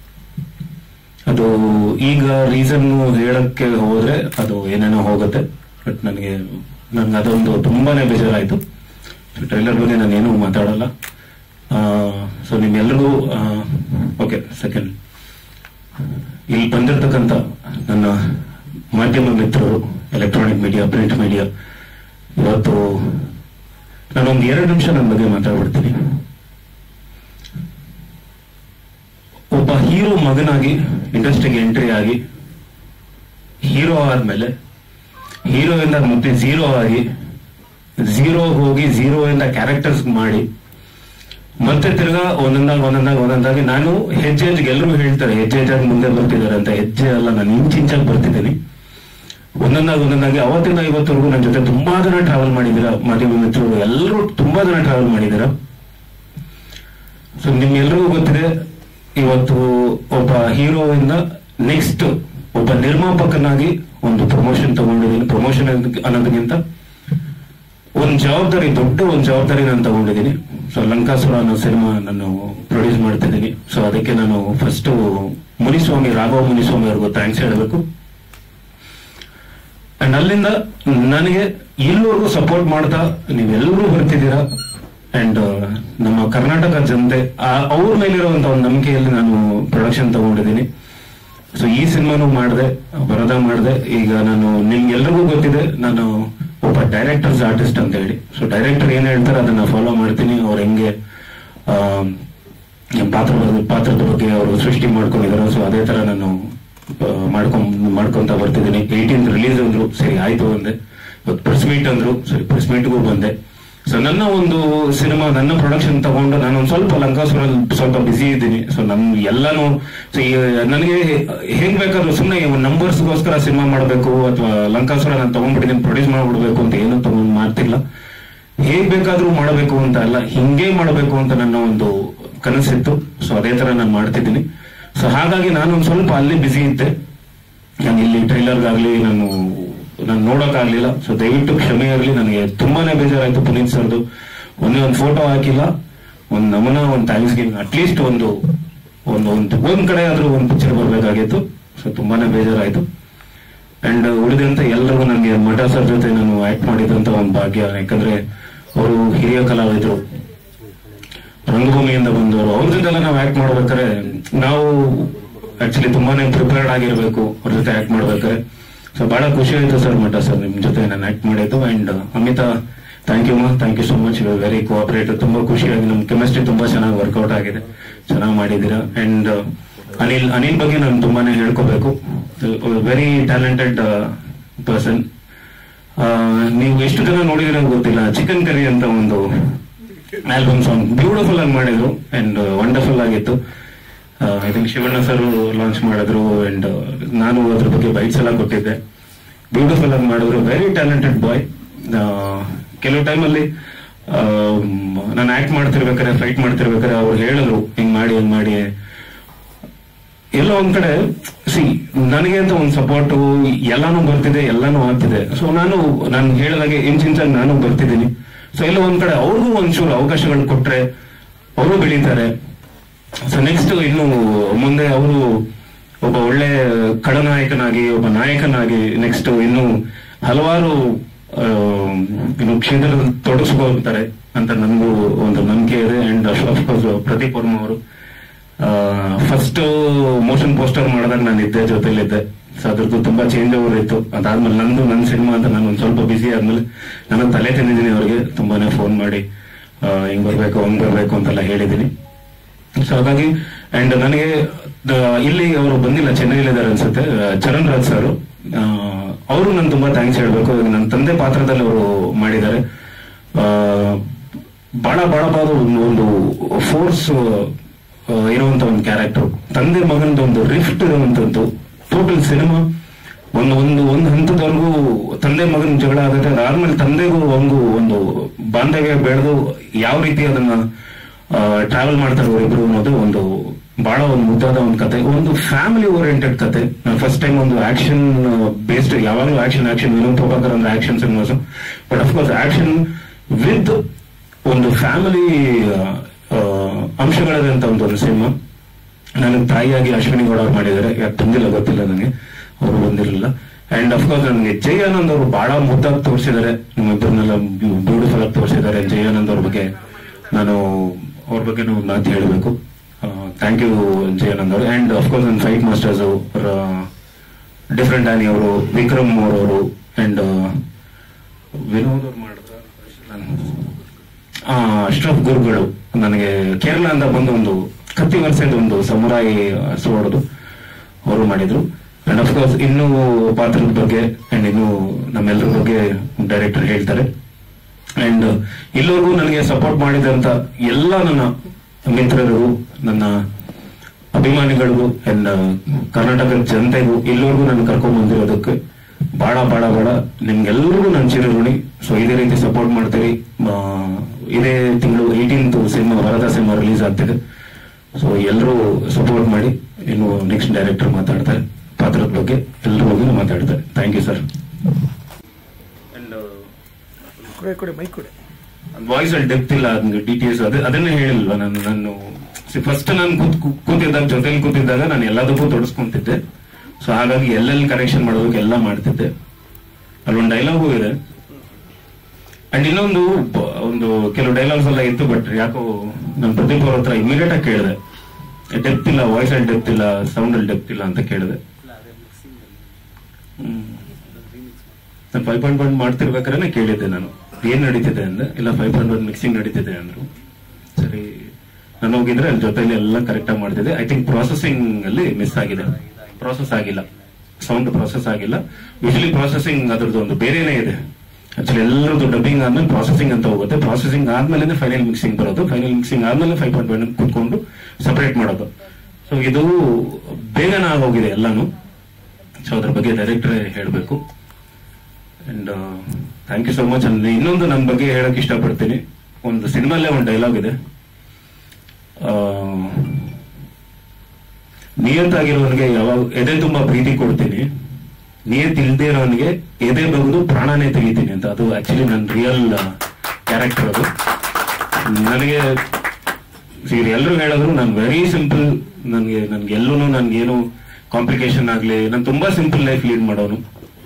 ಅದು ಈಗ ರೀಸನ್ ಹೇಳಕ್ಕೆ ಹೋದ್ರೆ ಅದು ಏನೇನೋ ಹೋಗುತ್ತೆ ಬಟ್ ನನಗೆ ನನ್ಗೆ ಅದೊಂದು ತುಂಬಾನೇ ಬೇಜಾರಾಯ್ತು ಟ್ರೈಲರ್ ಬಗ್ಗೆ ನಾನು ಏನೂ ಮಾತಾಡಲ್ಲ ಸೊ ನಿಮ್ಗೆಲ್ರಿಗೂ ಓಕೆ ಸೆಕೆಂಡ್ ಇಲ್ಲಿ ಬಂದಿರತಕ್ಕಂತ ನನ್ನ ಮಾಧ್ಯಮ ಮಿತ್ರರು ಎಲೆಕ್ಟ್ರಾನಿಕ್ ಮೀಡಿಯಾ ಪ್ರಿಂಟ್ ಮೀಡಿಯಾ ಇವತ್ತು ನಾನೊಂದು ಎರಡು ನಿಮಿಷ ನನ್ನ ಬಗ್ಗೆ ಮಾತಾಡ್ಬಿಡ್ತೀನಿ ಹೀರೋ ಮಗನಾಗಿ ಇಂಡಸ್ಟ್ರಿಗೆ ಎಂಟ್ರಿ ಆಗಿ ಹೀರೋ ಆದ್ಮೇಲೆ ಹೀರೋ ಇಂದ ಮತ್ತೆ ಝೀರೋ ಆಗಿ ಝೀರೋ ಹೋಗಿ ಝೀರೋ ಇಂದ ಕ್ಯಾರೆಕ್ಟರ್ಸ್ ಮಾಡಿ ಮತ್ತೆ ತಿರ್ಗಾ ಒಂದೊಂದಾಗ ಒಂದೊಂದಾಗ ಒಂದೊಂದಾಗಿ ನಾನು ಹೆಜ್ಜೆ ಹೆಜ್ಜೆಗೆ ಎಲ್ಲರೂ ಹೇಳ್ತಾರೆ ಹೆಜ್ಜೆ ಹೆಜ್ಜಾಗಿ ಮುಂದೆ ಬರ್ತಿದ್ದಾರೆ ಅಂತ ಹೆಜ್ಜೆ ಅಲ್ಲ ನಾನು ಇಂಚಿಂಚಾಗಿ ಬರ್ತಿದ್ದೀನಿ ಒಂದೊಂದಾಗಿ ಒಂದೊಂದಾಗಿ ಅವತ್ತಿಂದ ಇವತ್ತವರೆಗೂ ನನ್ನ ಜೊತೆ ತುಂಬಾ ಜನ ಟ್ರಾವೆಲ್ ಮಾಡಿದ್ದೀರಾ ಮಾಧ್ಯಮ ಮಿತ್ರರು ಎಲ್ಲರೂ ತುಂಬಾ ಜನ ಟ್ರಾವೆಲ್ ಮಾಡಿದ್ದೀರಾ ಸೊ ನಿಮ್ಗೆಲ್ರಿಗೂ ಗೊತ್ತಿದೆ ಇವತ್ತು ಒಬ್ಬ ಹೀರೋಯಿಂದ ನೆಕ್ಸ್ಟ್ ಒಬ್ಬ ನಿರ್ಮಾಪಕನಾಗಿ ಒಂದು ಪ್ರಮೋಷನ್ ತಗೊಂಡಿದ್ದೀನಿ ಪ್ರಮೋಷನ್ ಅನ್ನೋದಕ್ಕಿಂತ ಒಂದ್ ಜವಾಬ್ದಾರಿ ದೊಡ್ಡ ಒಂದ್ ಜವಾಬ್ದಾರಿ ನಾನು ತಗೊಂಡಿದ್ದೀನಿ ಸೊ ಲಂಕಾಸುರ ಅನ್ನೋ ಸಿನಿಮಾ ನಾನು ಪ್ರೊಡ್ಯೂಸ್ ಮಾಡ್ತಿದ್ದೀನಿ ಸೊ ಅದಕ್ಕೆ ನಾನು ಫಸ್ಟ್ ಮುನಿಸ್ವಾಮಿ ರಾಘವ ಮುನಿಸ್ವಾಮಿ ಅವ್ರಿಗೂ ಥ್ಯಾಂಕ್ಸ್ ಹೇಳಬೇಕು ಅಂಡ್ ಅಲ್ಲಿಂದ ನನಗೆ ಇಲ್ಲಿವರೆಗೂ ಸಪೋರ್ಟ್ ಮಾಡ್ತಾ ನೀವೆಲ್ಲರೂ ಬರ್ತಿದ್ದೀರಾ ಅಂಡ್ ನಮ್ಮ ಕರ್ನಾಟಕ ಜನತೆ ಆ- ಅವ್ರ ಮೇಲಿರುವಂತ ಒಂದು ನಂಬಿಕೆಯಲ್ಲಿ ನಾನು ಪ್ರೊಡಕ್ಷನ್ ತಗೊಂಡಿದ್ದೀನಿ ಸೊ ಈ ಸಿನಿಮಾನು ಮಾಡಿದೆ ಬರದ ಮಾಡಿದೆ ಈಗ ನಾನು ನಿಮ್ಗೆಲ್ರಿಗೂ ಗೊತ್ತಿದೆ ನಾನು ಒಬ್ಬ ಡೈರೆಕ್ಟರ್ಸ್ ಆರ್ಟಿಸ್ಟ್ ಅಂತ ಹೇಳಿ ಸೊ ಡೈರೆಕ್ಟರ್ ಏನ್ ಹೇಳ್ತಾರೆ ಅದನ್ನ ಫಾಲೋ ಮಾಡ್ತೀನಿ ಅವ್ರು ಹೆಂಗೆ ಆ, ಪಾತ್ರ ಪಾತ್ರದ ಬಗ್ಗೆ ಅವರು ಸೃಷ್ಟಿ ಮಾಡ್ಕೊಂಡಿದ್ದಾರೆ ಸೊ ಅದೇ ತರ ನಾನು ಆ, ಮಾಡ್ಕೊಂಡ್ ಮಾಡ್ಕೊಂತ ಬರ್ತಿದ್ದೀನಿ ಏಯ್ಟೀನ್ ರಿಲೀಸ್ ಅಂದ್ರು ಸರಿ ಆಯ್ತು ಅಂದೆ ಇವತ್ತು ಪ್ರೆಸ್ ಮೀಟ್ ಅಂದ್ರು ಸರಿ ಪ್ರೆಸ್ ಮೀಟ್ಗೂ ಬಂದೆ ಸೊ ನನ್ನ ಒಂದು ಸಿನಿಮಾ ನನ್ನ ಪ್ರೊಡಕ್ಷನ್ ತಗೊಂಡು ನಾನು ಒಂದು ಸ್ವಲ್ಪ ಲಂಕಾಸುರಲ್ಲಿ ಸ್ವಲ್ಪ ಬಿಸಿ ಇದ್ದೀನಿ ಸೊ ನನ್ ಎಲ್ಲಾನು so ಈ ನನಗೆ ಹೇಗ್ ಬೇಕಾದ್ರೂ ಸುಮ್ಮನೆ ನಂಬರ್ಸ್ಗೋಸ್ಕರ ಸಿನಿಮಾ ಮಾಡಬೇಕು ಅಥವಾ ಲಂಕಾಸುರ ನಾನು ತಗೊಂಡ್ಬಿಟ್ಟಿದ್ದೀನಿ ಪ್ರೊಡ್ಯೂಸ್ ಮಾಡ್ಬಿಡ್ಬೇಕು ಅಂತ ಏನು ತಗೊಂಡ್ ಮಾಡ್ತಿಲ್ಲ ಹೇಗ್ ಬೇಕಾದ್ರೂ ಮಾಡಬೇಕು ಅಂತ ಅಲ್ಲ ಹಿಂಗೆ ಮಾಡಬೇಕು ಅಂತ ನನ್ನ ಒಂದು ಕನಸಿತ್ತು ಸೊ ಅದೇ ತರ ನಾನು ಮಾಡ್ತಿದ್ದೀನಿ ಸೊ ಹಾಗಾಗಿ ನಾನು ಒಂದು ಸ್ವಲ್ಪ ಅಲ್ಲಿ ಬಿಸಿ ಇದ್ದೆ ನಾನು ಇಲ್ಲಿ ಟ್ರೈಲರ್ಗಾಗ್ಲಿ ನಾನು ನಾನು ನೋಡೋಕ್ಕಾಗ್ಲಿಲ್ಲ ಸೊ ದಯವಿಟ್ಟು ಕ್ಷಮೆ ಇರಲಿ ನನಗೆ ತುಂಬಾನೇ ಬೇಜಾರಾಯ್ತು ಪುನೀತ್ ಸರ್ದು ಒಂದೇ ಒಂದು ಫೋಟೋ ಹಾಕಿಲ್ಲ ಒಂದು ನಮನ ಒಂದು ಥ್ಯಾಂಕ್ಸ್ ಗಿವಿಂಗ್ ಅಟ್ಲೀಸ್ಟ್ ಒಂದು ಒಂದು ಒಂದು ಒಂದ್ ಕಡೆ ಆದ್ರೂ ಒಂದು ಪಿಕ್ಚರ್ ಬರ್ಬೇಕಾಗಿತ್ತು ಸೊ ತುಂಬಾನೇ ಬೇಜಾರಾಯ್ತು ಅಂಡ್ ಉಳಿದಂತ ಎಲ್ಲರಿಗೂ ನನಗೆ ಮಠ ಸರ್ ಜೊತೆ ನಾನು ಆಕ್ಟ್ ಮಾಡಿದಂತ ಒಂದು ಭಾಗ್ಯ ಯಾಕಂದ್ರೆ ಅವರು ಹಿರಿಯ ಕಲಾವಿದರು ರಂಗಭೂಮಿಯಿಂದ ಬಂದವರು ಅವ್ರ ಜೊತೆಲ್ಲ ನಾವು ಆಕ್ಟ್ ಮಾಡ್ಬೇಕಾದ್ರೆ ನಾವು ಆಕ್ಚುಲಿ ತುಂಬಾನೇ ಪ್ರಿಪೇರ್ಡ್ ಆಗಿರ್ಬೇಕು ಅವ್ರ ಜೊತೆ ಆಕ್ಟ್ ಮಾಡ್ಬೇಕಾದ್ರೆ ಸೊ ಬಹಳ ಖುಷಿ ಆಯ್ತು ಸರ್ ಮಠ ಸರ್ ನಿಮ್ ಜೊತೆ ನಾನು ಆಕ್ಟ್ ಮಾಡಿದ್ದು and Amita thank you ma thank you so much you very cooperative ತುಂಬಾ ಖುಷಿಯಾಗಿ ನಮ್ ಕೆಮಿಸ್ಟ್ರಿ ತುಂಬಾ ಚೆನ್ನಾಗಿ ವರ್ಕೌಟ್ ಆಗಿದೆ ಚೆನ್ನಾಗಿ ಮಾಡಿದ್ದೀರಾ ಅಂಡ್ ಅನಿಲ್ ಅನಿಲ್ ಬಗ್ಗೆ ನಾನು ತುಂಬಾನೇ ಹೇಳ್ಕೋಬೇಕು ವೆರಿ ಟ್ಯಾಲೆಂಟೆಡ್ ಪರ್ಸನ್ ನೀವು ಎಷ್ಟು ಜನ ನೋಡಿದಿರೋ ಗೊತ್ತಿಲ್ಲ ಚಿಕನ್ ಕರಿ ಅಂತ ಒಂದು ಆಲ್ಬಮ್ ಸಾಂಗ್ ಬ್ಯೂಟಿಫುಲ್ ಆಗಿ ಮಾಡಿದ್ರು ಅಂಡ್ ವಂಡರ್ಫುಲ್ ಆಗಿತ್ತು I think Shivanna sir launch ಮಾಡಿದ್ರು ಅಂಡ್ ನಾನು ಅದ್ರ ಬಗ್ಗೆ ಬೈಟ್ಸ್ ಎಲ್ಲ ಕೊಟ್ಟಿದ್ದೆ ಬ್ಯೂಟಿಫುಲ್ ಆಗಿ ಮಾಡಿದ್ರು ವೆರಿ ಟ್ಯಾಲೆಂಟೆಡ್ ಬಾಯ್ ಕೆಲವು ಟೈಮಲ್ಲಿ ನಾನು ಆಕ್ಟ್ ಮಾಡ್ತಿರ್ಬೇಕಾದ್ರೆ ಫೈಟ್ ಮಾಡ್ತಿರ್ಬೇಕಾದ್ರೆ ಅವ್ರು ಹೇಳಿದ್ರು ಹಿಂಗ್ ಮಾಡಿ ಹಿಂಗ್ ಮಾಡಿ ಎಲ್ಲೋ ಒಂದ್ ಕಡೆ ಸಿ ನನಗೆ ಅಂತ ಒಂದು ಸಪೋರ್ಟ್ ಎಲ್ಲಾನು ಬರ್ತಿದೆ ಎಲ್ಲಾನು ಆಗ್ತಿದೆ ಸೊ ನಾನು ನಾನು ಹೇಳಿದಾಗೆ ಇಂಚಿಂಚಾಗಿ ನಾನು ಬರ್ತಿದ್ದೀನಿ ಸೊ ಎಲ್ಲೋ ಒಂದ್ ಕಡೆ ಅವ್ರಿಗೂ ಒಂಚೂರು ಅವಕಾಶಗಳು ಕೊಟ್ರೆ ಅವರು ಬೆಳೀತಾರೆ ಸೊ ನೆಕ್ಸ್ಟ್ ಇನ್ನು ಮುಂದೆ ಅವರು ಒಬ್ಬ ಒಳ್ಳೆ ಖಳನಾಯಕನಾಗಿ ಒಬ್ಬ ನಾಯಕನಾಗಿ ನೆಕ್ಸ್ಟ್ ಇನ್ನು ಹಲವಾರು ಆ, ಇನ್ನು ಕ್ಷೇತ್ರದಲ್ಲಿ ತೊಡಗಿಸ್ಕೊಳ್ತಾರೆ ಅಂತ ನನಗೂ ಒಂದು ನಂಬಿಕೆ ಇದೆ ಅಂಡ್ ಅಫ್ಕೋರ್ಸ್ ಪ್ರದೀಪ್ ವರ್ಮ ಅವರು ಫಸ್ಟ್ ಮೋಷನ್ ಪೋಸ್ಟರ್ ಮಾಡಿದಾಗ ನಾನು ಇದ್ದೆ ಜೊತೆಲಿದ್ದೆ ಸೊ ಅದ್ರದ್ದು ತುಂಬಾ ಚೇಂಜ್ ಓವರ್ ಇತ್ತು ಅದಾದ್ಮೇಲೆ ನಂದು ನನ್ನ ಸಿನಿಮಾ ಅಂತ ನಾನು ಒಂದ್ ಸ್ವಲ್ಪ ಬಿಸಿ ಆದ್ಮೇಲೆ ನಾನು ತಲೆ ತಿಂದಿದ್ದೀನಿ ಅವ್ರಿಗೆ ತುಂಬಾನೇ ಫೋನ್ ಮಾಡಿ ಆ, ಹಿಂಗ್ ಬರ್ಬೇಕು ಹಂಗ್ ಬರ್ಬೇಕು ಅಂತೆಲ್ಲ ಹೇಳಿದ್ದೀನಿ ಸೊ ಹಾಗಾಗಿ ಅಂಡ್ ನನಗೆ ದ- ಇಲ್ಲಿ ಅವರು ಬಂದಿಲ್ಲ ಚೆನ್ನೈಲಿದ್ದಾರೆ ಅನ್ಸುತ್ತೆ ಆ, ಚರಣ್ ರಾಜ್ ಸರ್ ಅವರು ನಾನು ತುಂಬಾ ಥ್ಯಾಂಕ್ಸ್ ಹೇಳ್ಬೇಕು ನನ್ನ ತಂದೆ ಪಾತ್ರದಲ್ಲಿ ಅವರು ಮಾಡಿದ್ದಾರೆ ಆ, ಬಹಳ ಬಹಳ ಬಹಳ ಒಂದು ಒಂದು ಫೋರ್ಸ್ ಇರುವಂತ ಒಂದು ಕ್ಯಾರೆಕ್ಟರ್ ತಂದೆ ಮಗನದ ಒಂದು ರಿಫ್ಟ್ ಇರುವಂತದ್ದು ಟೋಟಲ್ ಸಿನಿಮಾ ಒಂದು ಒಂದು ಒಂದು ಹಂತದವರೆಗೂ ತಂದೆ ಮಗನ ಜಗಳ ಆಗುತ್ತೆ ಅದಾದ್ಮೇಲೆ ತಂದೆಗೂ ಒಂದು ಒಂದು ಬಾಂಧವ್ಯ ಬೆಳೆದು ಯಾವ ರೀತಿ ಅದನ್ನ ಟ್ರಾವೆಲ್ ಮಾಡ್ತಾರೆ ಅವರಿಬ್ರು ಅನ್ನೋದು ಒಂದು ಬಹಳ ಒಂದು ಮುದ್ದಾದ ಒಂದು ಕತೆ ಒಂದು ಫ್ಯಾಮಿಲಿ ಓರಿಯೆಂಟೆಡ್ ಕತೆ ನಾನು ಫಸ್ಟ್ ಟೈಮ್ ಒಂದು ಆಕ್ಷನ್ ಬೇಸ್ಡ್ ಯಾವಾಗಲೂ ಆಕ್ಷನ್ ಆಕ್ಷನ್ ವಿನೋದ್ ಪ್ರಭಾಕರ್ ಅಂದ್ರೆ action cinemas but of course action with ಒಂದು ಫ್ಯಾಮಿಲಿ ಅಂಶಗಳಿದಂತ ಒಂದು ಒಂದು ಸಿನಿಮಾ ನನಗೆ ತಾಯಿಯಾಗಿ ಅಶ್ವಿನಿ ಗೌಡ ಅವ್ರು ಮಾಡಿದ್ದಾರೆ ಯಾಕೆ ಬಂದಿಲ್ಲ ಗೊತ್ತಿಲ್ಲ ನನಗೆ ಅವರು ಬಂದಿರಲಿಲ್ಲ ಅಂಡ್ ಅಫ್ಕೋರ್ಸ್ ನನಗೆ ಜೈ ಆನಂದ್ ಅವರು ಬಹಳ ಮುದ್ದಾಗಿ ತೋರಿಸಿದ್ದಾರೆ ನಿಮ್ಮಿಬ್ಬರನ್ನೆಲ್ಲ ಬ್ಯೂಟಿಫುಲ್ ಆಗಿ ತೋರಿಸಿದ್ದಾರೆ ಜೈ ಆನಂದ್ ಅವ್ರ ಬಗ್ಗೆ ನಾನು ಅವ್ರ ಬಗ್ಗೆ ನಾವು ಮಾತು ಹೇಳಬೇಕು ಥ್ಯಾಂಕ್ ಯು ಜೈ ಆನಂದ್ ಅವರು ಅಂಡ್ ಅಫ್ಕೋರ್ಸ್ ನನ್ನ ಫೈಟ್ ಮಾಸ್ಟರ್ಸ್ ಡಿಫ್ರೆಂಟ್ ಆನಿ ಅವರು ವಿಕ್ರಮ್ ಅವರವರು ಅಂಡ್ ವಿನೋದ್ ಅವ್ರು ಮಾಡಿದ್ರ ಆ, ಅಶ್ರಫ್ ಗುರುಗಳು ನನಗೆ ಕೇರಳ ಅಂತ ಬಂದು ಒಂದು ಕತ್ತಿ ವರ್ಷದ ಒಂದು ಸಮುರಾಯಿ ಸೋಡೋದು ಅವರು ಮಾಡಿದ್ರು ಅಂಡ್ ಅಫ್ಕೋರ್ಸ್ ಇನ್ನೂ ಪಾತ್ರದ ಬಗ್ಗೆ ಅಂಡ್ ಇನ್ನು ನಮ್ಮೆಲ್ಲರ ಬಗ್ಗೆ ಡೈರೆಕ್ಟರ್ ಹೇಳ್ತಾರೆ ಅಂಡ್ ಇಲ್ಲಿವರೆಗೂ ನನಗೆ ಸಪೋರ್ಟ್ ಮಾಡಿದಂತ ಎಲ್ಲ ನನ್ನ ಮಿತ್ರರಿಗೂ ನನ್ನ ಅಭಿಮಾನಿಗಳಿಗೂ ಅಂಡ್ ಕರ್ನಾಟಕದ ಜನತೆಗೂ ಇಲ್ಲಿವರೆಗೂ ನಾನು ಕರ್ಕೊಂಡ್ ಬಂದಿರೋದಕ್ಕೆ ಬಹಳ ಬಹಳ ಬಹಳ ನಿಮ್ಗೆಲ್ಲರಿಗೂ ನಾನು ಚಿರಋಣಿ ಸೊ ಇದೇ ರೀತಿ ಸಪೋರ್ಟ್ ಮಾಡ್ತೀರಿ ಆ, ಇದೇ ತಿಂಗಳು eighteenth cinema Varada cinema release ಆಗ್ತಿದೆ ಸೊ ಎಲ್ಲರೂ ಸಪೋರ್ಟ್ ಮಾಡಿ ಇನ್ನು ನೆಕ್ಸ್ಟ್ ಡೈರೆಕ್ಟರ್ ಮಾತಾಡ್ತಾರೆ ಪಾತ್ರದ ಬಗ್ಗೆ ಎಲ್ಲರ ಬಗ್ಗೆ ಮಾತಾಡ್ತಾರೆ ಥ್ಯಾಂಕ್ ಯು ಸರ್ ಕೊಡಿ ಕೊಡಿ ಮೈಕ್ ಕೊಡಿ ವಾಯ್ಸ್ ಅಲ್ಲಿ ಡೆಪ್ತ್ ಇಲ್ಲ ಡಿ ಟಿ ಎಸ್ ಅದೇ ಅದನ್ನೇ ಹೇಳಿಲ್ವಾ ನಾನು ನಾನು ಫಸ್ಟ್ ನಾನು ಕೂತ್ ಕೂ- ಕೂತಿದ್ದಾಗ ಜೊತೆಲಿ ಕೂತಿದ್ದಾಗ ನಾನು ಎಲ್ಲದಕ್ಕೂ ತೊಡಸ್ಕೊಂತಿದ್ದೆ ಸೊ ಹಾಗಾಗಿ ಎಲ್ಲೆಲ್ಲಿ ಕರೆಕ್ಷನ್ ಮಾಡೋದಕ್ಕೆ ಎಲ್ಲ ಮಾಡ್ತಿದ್ದೆ ಅಲ್ಲೊಂದು ಡೈಲಾಗು ಇದೆ ಅಂಡ್ ಇನ್ನೊಂದು ಬ- ಒಂದು ಕೆಲವು ಡೈಲಾಗ್ಸ್ ಎಲ್ಲ ಇತ್ತು ಬಟ್ ಯಾಕೋ ನಾನು ಪ್ರದೀಪ್ ಅವ್ರ ಹತ್ರ ಇಮಿಡಿಯೇಟ್ ಆಗಿ ಕೇಳಿದೆ ಡೆಪ್ತ್ ಇಲ್ಲ ವಾಯ್ಸ್ ಅಲ್ಲಿ ಡೆಪ್ತ್ ಇಲ್ಲ ಸೌಂಡ್ ಅಲ್ಲಿ ಡೆಪ್ತ್ ಇಲ್ಲ ಅಂತ ಕೇಳಿದೆ ನಾನು ಫೈವ್ ಪಾಯಿಂಟ್ ಒನ್ ಮಾಡ್ತಿರ್ಬೇಕಾದ್ರೆ ಕೇಳಿದ್ದೆ ನಾನು ಏನ್ ನಡೀತಿದೆ ಅಂದೆ ಇಲ್ಲ ಫೈವ್ ಪಾಯಿಂಟ್ ಒನ್ ಮಿಕ್ಸಿಂಗ್ ನಡೀತಿದೆ ಅಂದ್ರು ಸರಿ ನಾನು ಹೋಗಿದ್ರೆ ಅಲ್ಲಿ ಜೊತೆಲಿ ಎಲ್ಲ ಕರೆಕ್ಟ್ ಆಗಿ ಮಾಡ್ತಿದ್ದೆ ಐ ಥಿಂಕ್ ಪ್ರಾಸೆಸಿಂಗ್ ಅಲ್ಲಿ ಮಿಸ್ ಆಗಿದೆ ಪ್ರಾಸೆಸ್ ಆಗಿಲ್ಲ ಸೌಂಡ್ ಪ್ರಾಸೆಸ್ ಆಗಿಲ್ಲ ಯೂಶಲಿ ಪ್ರಾಸೆಸಿಂಗ್ ಅದ್ರದ್ದು ಒಂದು ಬೇರೆನೇ ಇದೆ ಆಕ್ಚುಲಿ ಎಲ್ಲರದ್ದು ಡಬ್ಬಿಂಗ್ ಆದ್ಮೇಲೆ ಪ್ರಾಸೆಸಿಂಗ್ ಅಂತ ಹೋಗುತ್ತೆ ಪ್ರಾಸೆಸಿಂಗ್ ಆದ್ಮೇಲೆ ಫೈನಲ್ ಮಿಕ್ಸಿಂಗ್ ಬರೋದು ಫೈನಲ್ ಮಿಕ್ಸಿಂಗ್ ಆದ್ಮೇಲೆ ಫೈವ್ ಪಾಯಿಂಟ್ ಒನ್ ಕುತ್ಕೊಂಡು ಸಪರೇಟ್ ಮಾಡೋದು ಸೊ ಇದು ಬೇಗನ ಆಗೋಗಿದೆ ಎಲ್ಲಾನು ಸೊ ಅದ್ರ ಬಗ್ಗೆ ಡೈರೆಕ್ಟರ್ ಹೇಳಬೇಕು and thank you so much ಅಂದ್ರೆ ಇನ್ನೊಂದು ನನ್ನ ಬಗ್ಗೆ ಹೇಳಕ್ ಇಷ್ಟಪಡ್ತೀನಿ ಒಂದು ಸಿನಿಮಲ್ಲೇ ಒಂದು ಡೈಲಾಗ್ ಇದೆ ಆ, ನಿಯತ್ತಾಗಿರೋನಿಗೆ ಯಾವಾಗ ಎದೆ ತುಂಬಾ ಪ್ರೀತಿ ಕೊಡ್ತೀನಿ ನಿಯತ್ ಇಲ್ದೇ ಇರೋನಿಗೆ ಎದೆ ಬಗ್ದು ಪ್ರಾಣನೇ ತೆಗಿತೀನಿ ಅಂತ ಅದು ಆಕ್ಚುಲಿ ನನ್ನ ರಿಯಲ್ ಕ್ಯಾರೆಕ್ಟರ್ ಅದು ನನಗೆ ಈಗ ಎಲ್ಲರೂ ಹೇಳಿದ್ರು ನಾನು ವೆರಿ ಸಿಂಪಲ್ ನನಗೆ ನನ್ಗೆ ಎಲ್ಲೂ ನನ್ಗೇನು ಕಾಂಪ್ಲಿಕೇಶನ್ ಆಗ್ಲಿ ನಾನು ತುಂಬಾ ಸಿಂಪಲ್ ಲೈಫ್ ಲೀಡ್ ಮಾಡೋನು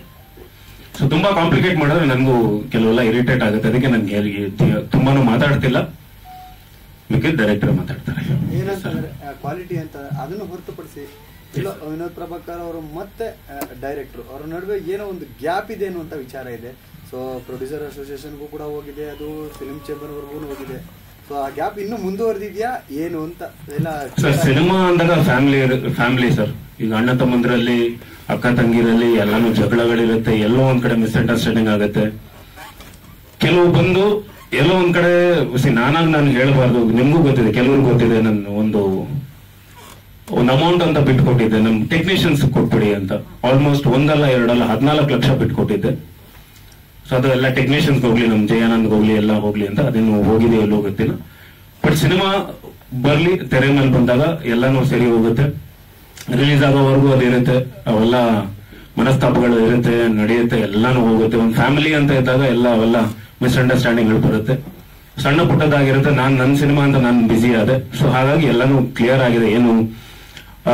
ಸೊ ತುಂಬಾ ಕಾಂಪ್ಲಿಕೇಟ್ ಮಾಡಿದ್ರೆ ನನಗೂ ಕೆಲವೆಲ್ಲ ಇರಿಟೇಟ್ ಆಗುತ್ತೆ ಅದಕ್ಕೆ ನನ್ಗೆ ತುಂಬಾನು ಮಾತಾಡ್ತಿಲ್ಲ ಮಿಕ್ಕಿದ ಡೈರೆಕ್ಟರ್ ಮಾತಾಡ್ತಾರೆ ಏನಂತಂದ್ರೆ ಕ್ವಾಲಿಟಿ ಅಂತ ಅದನ್ನು ಹೊರತುಪಡಿಸಿ ಇಲ್ಲ ವಿನೋದ್ ಪ್ರಭಾಕರ್ ಅವರು ಮತ್ತೆ ಡೈರೆಕ್ಟರ್ ಅವರ ನಡುವೆ ಏನೋ ಒಂದು ಗ್ಯಾಪ್ ಇದೆ ಅನ್ನುವಂತ ವಿಚಾರ ಇದೆ ಸೊ ಪ್ರೊಡ್ಯೂಸರ್ ಅಸೋಸಿಯೇಷನ್ಗೂ ಕೂಡ ಹೋಗಿದೆ ಅದು ಫಿಲ್ಮ್ ಚೇಂಬರ್ ವರ್ಗೂ ಹೋಗಿದೆ ಸೊ ಆ ಗ್ಯಾಪ್ ಇನ್ನೂ ಮುಂದುವರೆದಿದ್ಯಾ ಏನು ಅಂತ ಎಲ್ಲ ಸರ್ ಸಿನಿಮಾ ಅಂದಾಗ ಫ್ಯಾಮಿಲಿ ಫ್ಯಾಮಿಲಿ ಸರ್ ಈಗ ಅಣ್ಣ ತಮ್ಮಂದ್ರಲ್ಲಿ ಅಕ್ಕ ತಂಗಿರಲ್ಲಿ ಎಲ್ಲಾನು ಜಗಳಗಳಿರುತ್ತೆ ಎಲ್ಲೋ ಒಂದ್ ಕಡೆ ಮಿಸ್ಅಂಡರ್ಸ್ಟ್ಯಾಂಡಿಂಗ್ ಆಗುತ್ತೆ ಕೆಲವು ಬಂದು ಎಲ್ಲೋ ಒಂದ್ ಕಡೆ ಸಿ ನಾನಾಗ್ ನಾನು ಹೇಳ್ಬಾರ್ದು ನಿಮ್ಗೂ ಗೊತ್ತಿದೆ ಕೆಲವ್ರಿಗೂ ಗೊತ್ತಿದೆ ನನ್ನ ಒಂದು ಒಂದು ಅಮೌಂಟ್ ಅಂತ ಬಿಟ್ಕೊಟ್ಟಿದ್ದೆ ನಮ್ ಟೆಕ್ನಿಷಿಯನ್ಸ್ ಕೊಟ್ಬಿಡಿ ಅಂತ ಆಲ್ಮೋಸ್ಟ್ ಒಂದಲ್ಲ ಎರಡಲ್ಲ ಹದಿನಾಲ್ಕು ಲಕ್ಷ ಬಿಟ್ಕೊಟ್ಟಿದ್ದೆ ಸೊ ಅದು ಎಲ್ಲ ಟೆಕ್ನಿಷಿಯನ್ಸ್ ಹೋಗ್ಲಿ ನಮ್ ಜಯಾನಂದ್ ಹೋಗ್ಲಿ ಎಲ್ಲ ಹೋಗ್ಲಿ ಅಂತ ಅದೇನು ಹೋಗಿದೆ ಎಲ್ಲೋ ಗೊತ್ತಿಲ್ಲ ಬಟ್ ಸಿನಿಮಾ ಬರ್ಲಿ ತೆರೆ ಮೇಲೆ ಬಂದಾಗ ಎಲ್ಲಾನು ಸರಿ ಹೋಗುತ್ತೆ ರಿಲೀಸ್ ಆಗೋವರೆಗೂ ಅದಿರುತ್ತೆ ಅವೆಲ್ಲ ಮನಸ್ತಾಪಗಳು ಇರುತ್ತೆ ನಡೆಯುತ್ತೆ ಎಲ್ಲಾನು ಹೋಗುತ್ತೆ ಒಂದು ಫ್ಯಾಮಿಲಿ ಅಂತ ಇದ್ದಾಗ ಎಲ್ಲ ಅವೆಲ್ಲ ಮಿಸ್ಅಂಡರ್ಸ್ಟ್ಯಾಂಡಿಂಗ್ಗಳು ಬರುತ್ತೆ ಸಣ್ಣ ಪುಟ್ಟದಾಗಿರುತ್ತೆ ನಾನ್ ನನ್ನ ಸಿನಿಮಾ ಅಂತ ನಾನು ಬಿಸಿ ಆದೆ ಸೊ ಹಾಗಾಗಿ ಎಲ್ಲಾನು ಕ್ಲಿಯರ್ ಆಗಿದೆ ಏನು ಆ,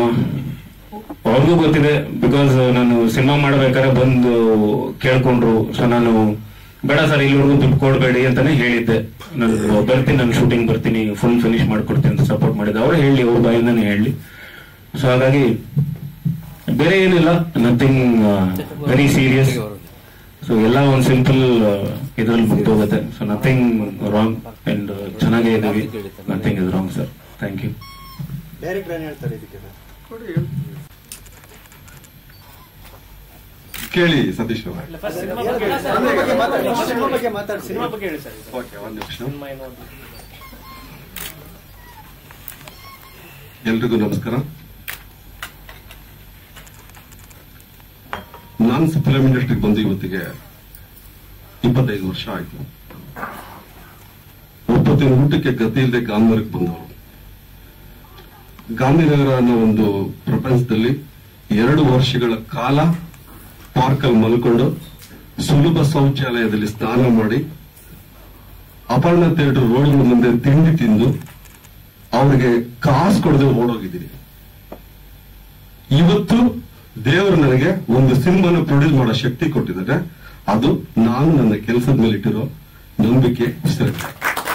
ಅವ್ರಿಗೂ ಗೊತ್ತಿದೆ ಬಿಕಾಸ್ ನಾನು ಸಿನಿಮಾ ಮಾಡ್ಬೇಕಾದ್ರೆ ಬಂದು ಕೇಳ್ಕೊಂಡ್ರು ಸೊ ನಾನು ಬೇಡ ಸರ್ ಇಲ್ಲಿವರೆಗೂ ದುಡ್ಡು ಕೊಡಬೇಡಿ ಅಂತಾನೆ ಹೇಳಿದ್ದೆ ನಾನು ಬರ್ತೀನಿ ನಾನು ಶೂಟಿಂಗ್ ಬರ್ತೀನಿ ಫುಲ್ ಫಿನಿಶ್ ಮಾಡ್ಕೊಡ್ತೀನಿ ಅಂತ ಸಪೋರ್ಟ್ ಮಾಡಿದ್ದೆ ಅವರು ಹೇಳಿ ಅವ್ರ ಬಾಯಿಂದಾನೆ ಹೇಳಿ ಸೊ ಹಾಗಾಗಿ ಬೇರೆ ಏನಿಲ್ಲ ನಥಿಂಗ್ ವೆರಿ ಸೀರಿಯಸ್ ಸೊ ಎಲ್ಲ ಒಂದು ಸಿಂಪಲ್ ಇದ್ರಲ್ಲಿ ಮುಗ್ದೋಗುತ್ತೆ ಸೊ ನಥಿಂಗ್ ರಾಂಗ್ ಅಂಡ್ ಚೆನ್ನಾಗೇ ಇದ್ದೀವಿ nothing is wrong sir thank you director ಏನ್ ಹೇಳ್ತಾರೆ ಇದಕ್ಕೆ ಸರ್ ಕೇಳಿ ಸತೀಶ್ ಅವರೇ ಸಿನಿಮಾ ಬಗ್ಗೆ ಮಾತಾಡಿ ಸಿನಿಮಾ ಬಗ್ಗೆ ಮಾತಾಡಿ ಸಿನಿಮಾ ಬಗ್ಗೆ ಹೇಳಿ ಸರ್ ಓಕೆ ಒಂದು ನಿಮಿಷ ಎಲ್ರಿಗೂ ನಮಸ್ಕಾರ ನಾನು ಫಿಲಂ ಇಂಡಸ್ಟ್ರಿಗೆ ಬಂದು ಇವತ್ತಿಗೆ ಇಪ್ಪತ್ತೈದು ವರ್ಷ ಆಯ್ತು ಒಪ್ಪತ್ತಿನ ಊಟಕ್ಕೆ ಗತಿ ಇಲ್ಲದೆ ಗಾಂಧಾರಕ್ಕೆ ಬಂದವರು ಗಾಂಧಿನಗರ ಅನ್ನೋ ಒಂದು ಪ್ರಪಂಚದಲ್ಲಿ ಎರಡು ವರ್ಷಗಳ ಕಾಲ ಪಾರ್ಕಲ್ಲಿ ಮಲ್ಕೊಂಡು ಸುಲಭ ಶೌಚಾಲಯದಲ್ಲಿ ಸ್ನಾನ ಮಾಡಿ ಅಪರ್ಣ ಥಿಯೇಟರ್ ರೋಡ್ಗಳ ಮುಂದೆ ತಿಂಡಿ ತಿಂದು ಅವ್ರಿಗೆ ಕಾಸು ಕೊಡದೆ ಓಡೋಗಿದ್ದೀನಿ ಇವತ್ತು ದೇವರು ನನಗೆ ಒಂದು ಸಿನಿಮಾನ ಪ್ರೊಡ್ಯೂಸ್ ಮಾಡೋ ಶಕ್ತಿ ಕೊಟ್ಟಿದ್ದಾರೆ ಅದು ನಾನು ನನ್ನ ಕೆಲಸದ ಮೇಲೆ ಇಟ್ಟಿರೋ ನಂಬಿಕೆ ಶ್ರದ್ಧೆ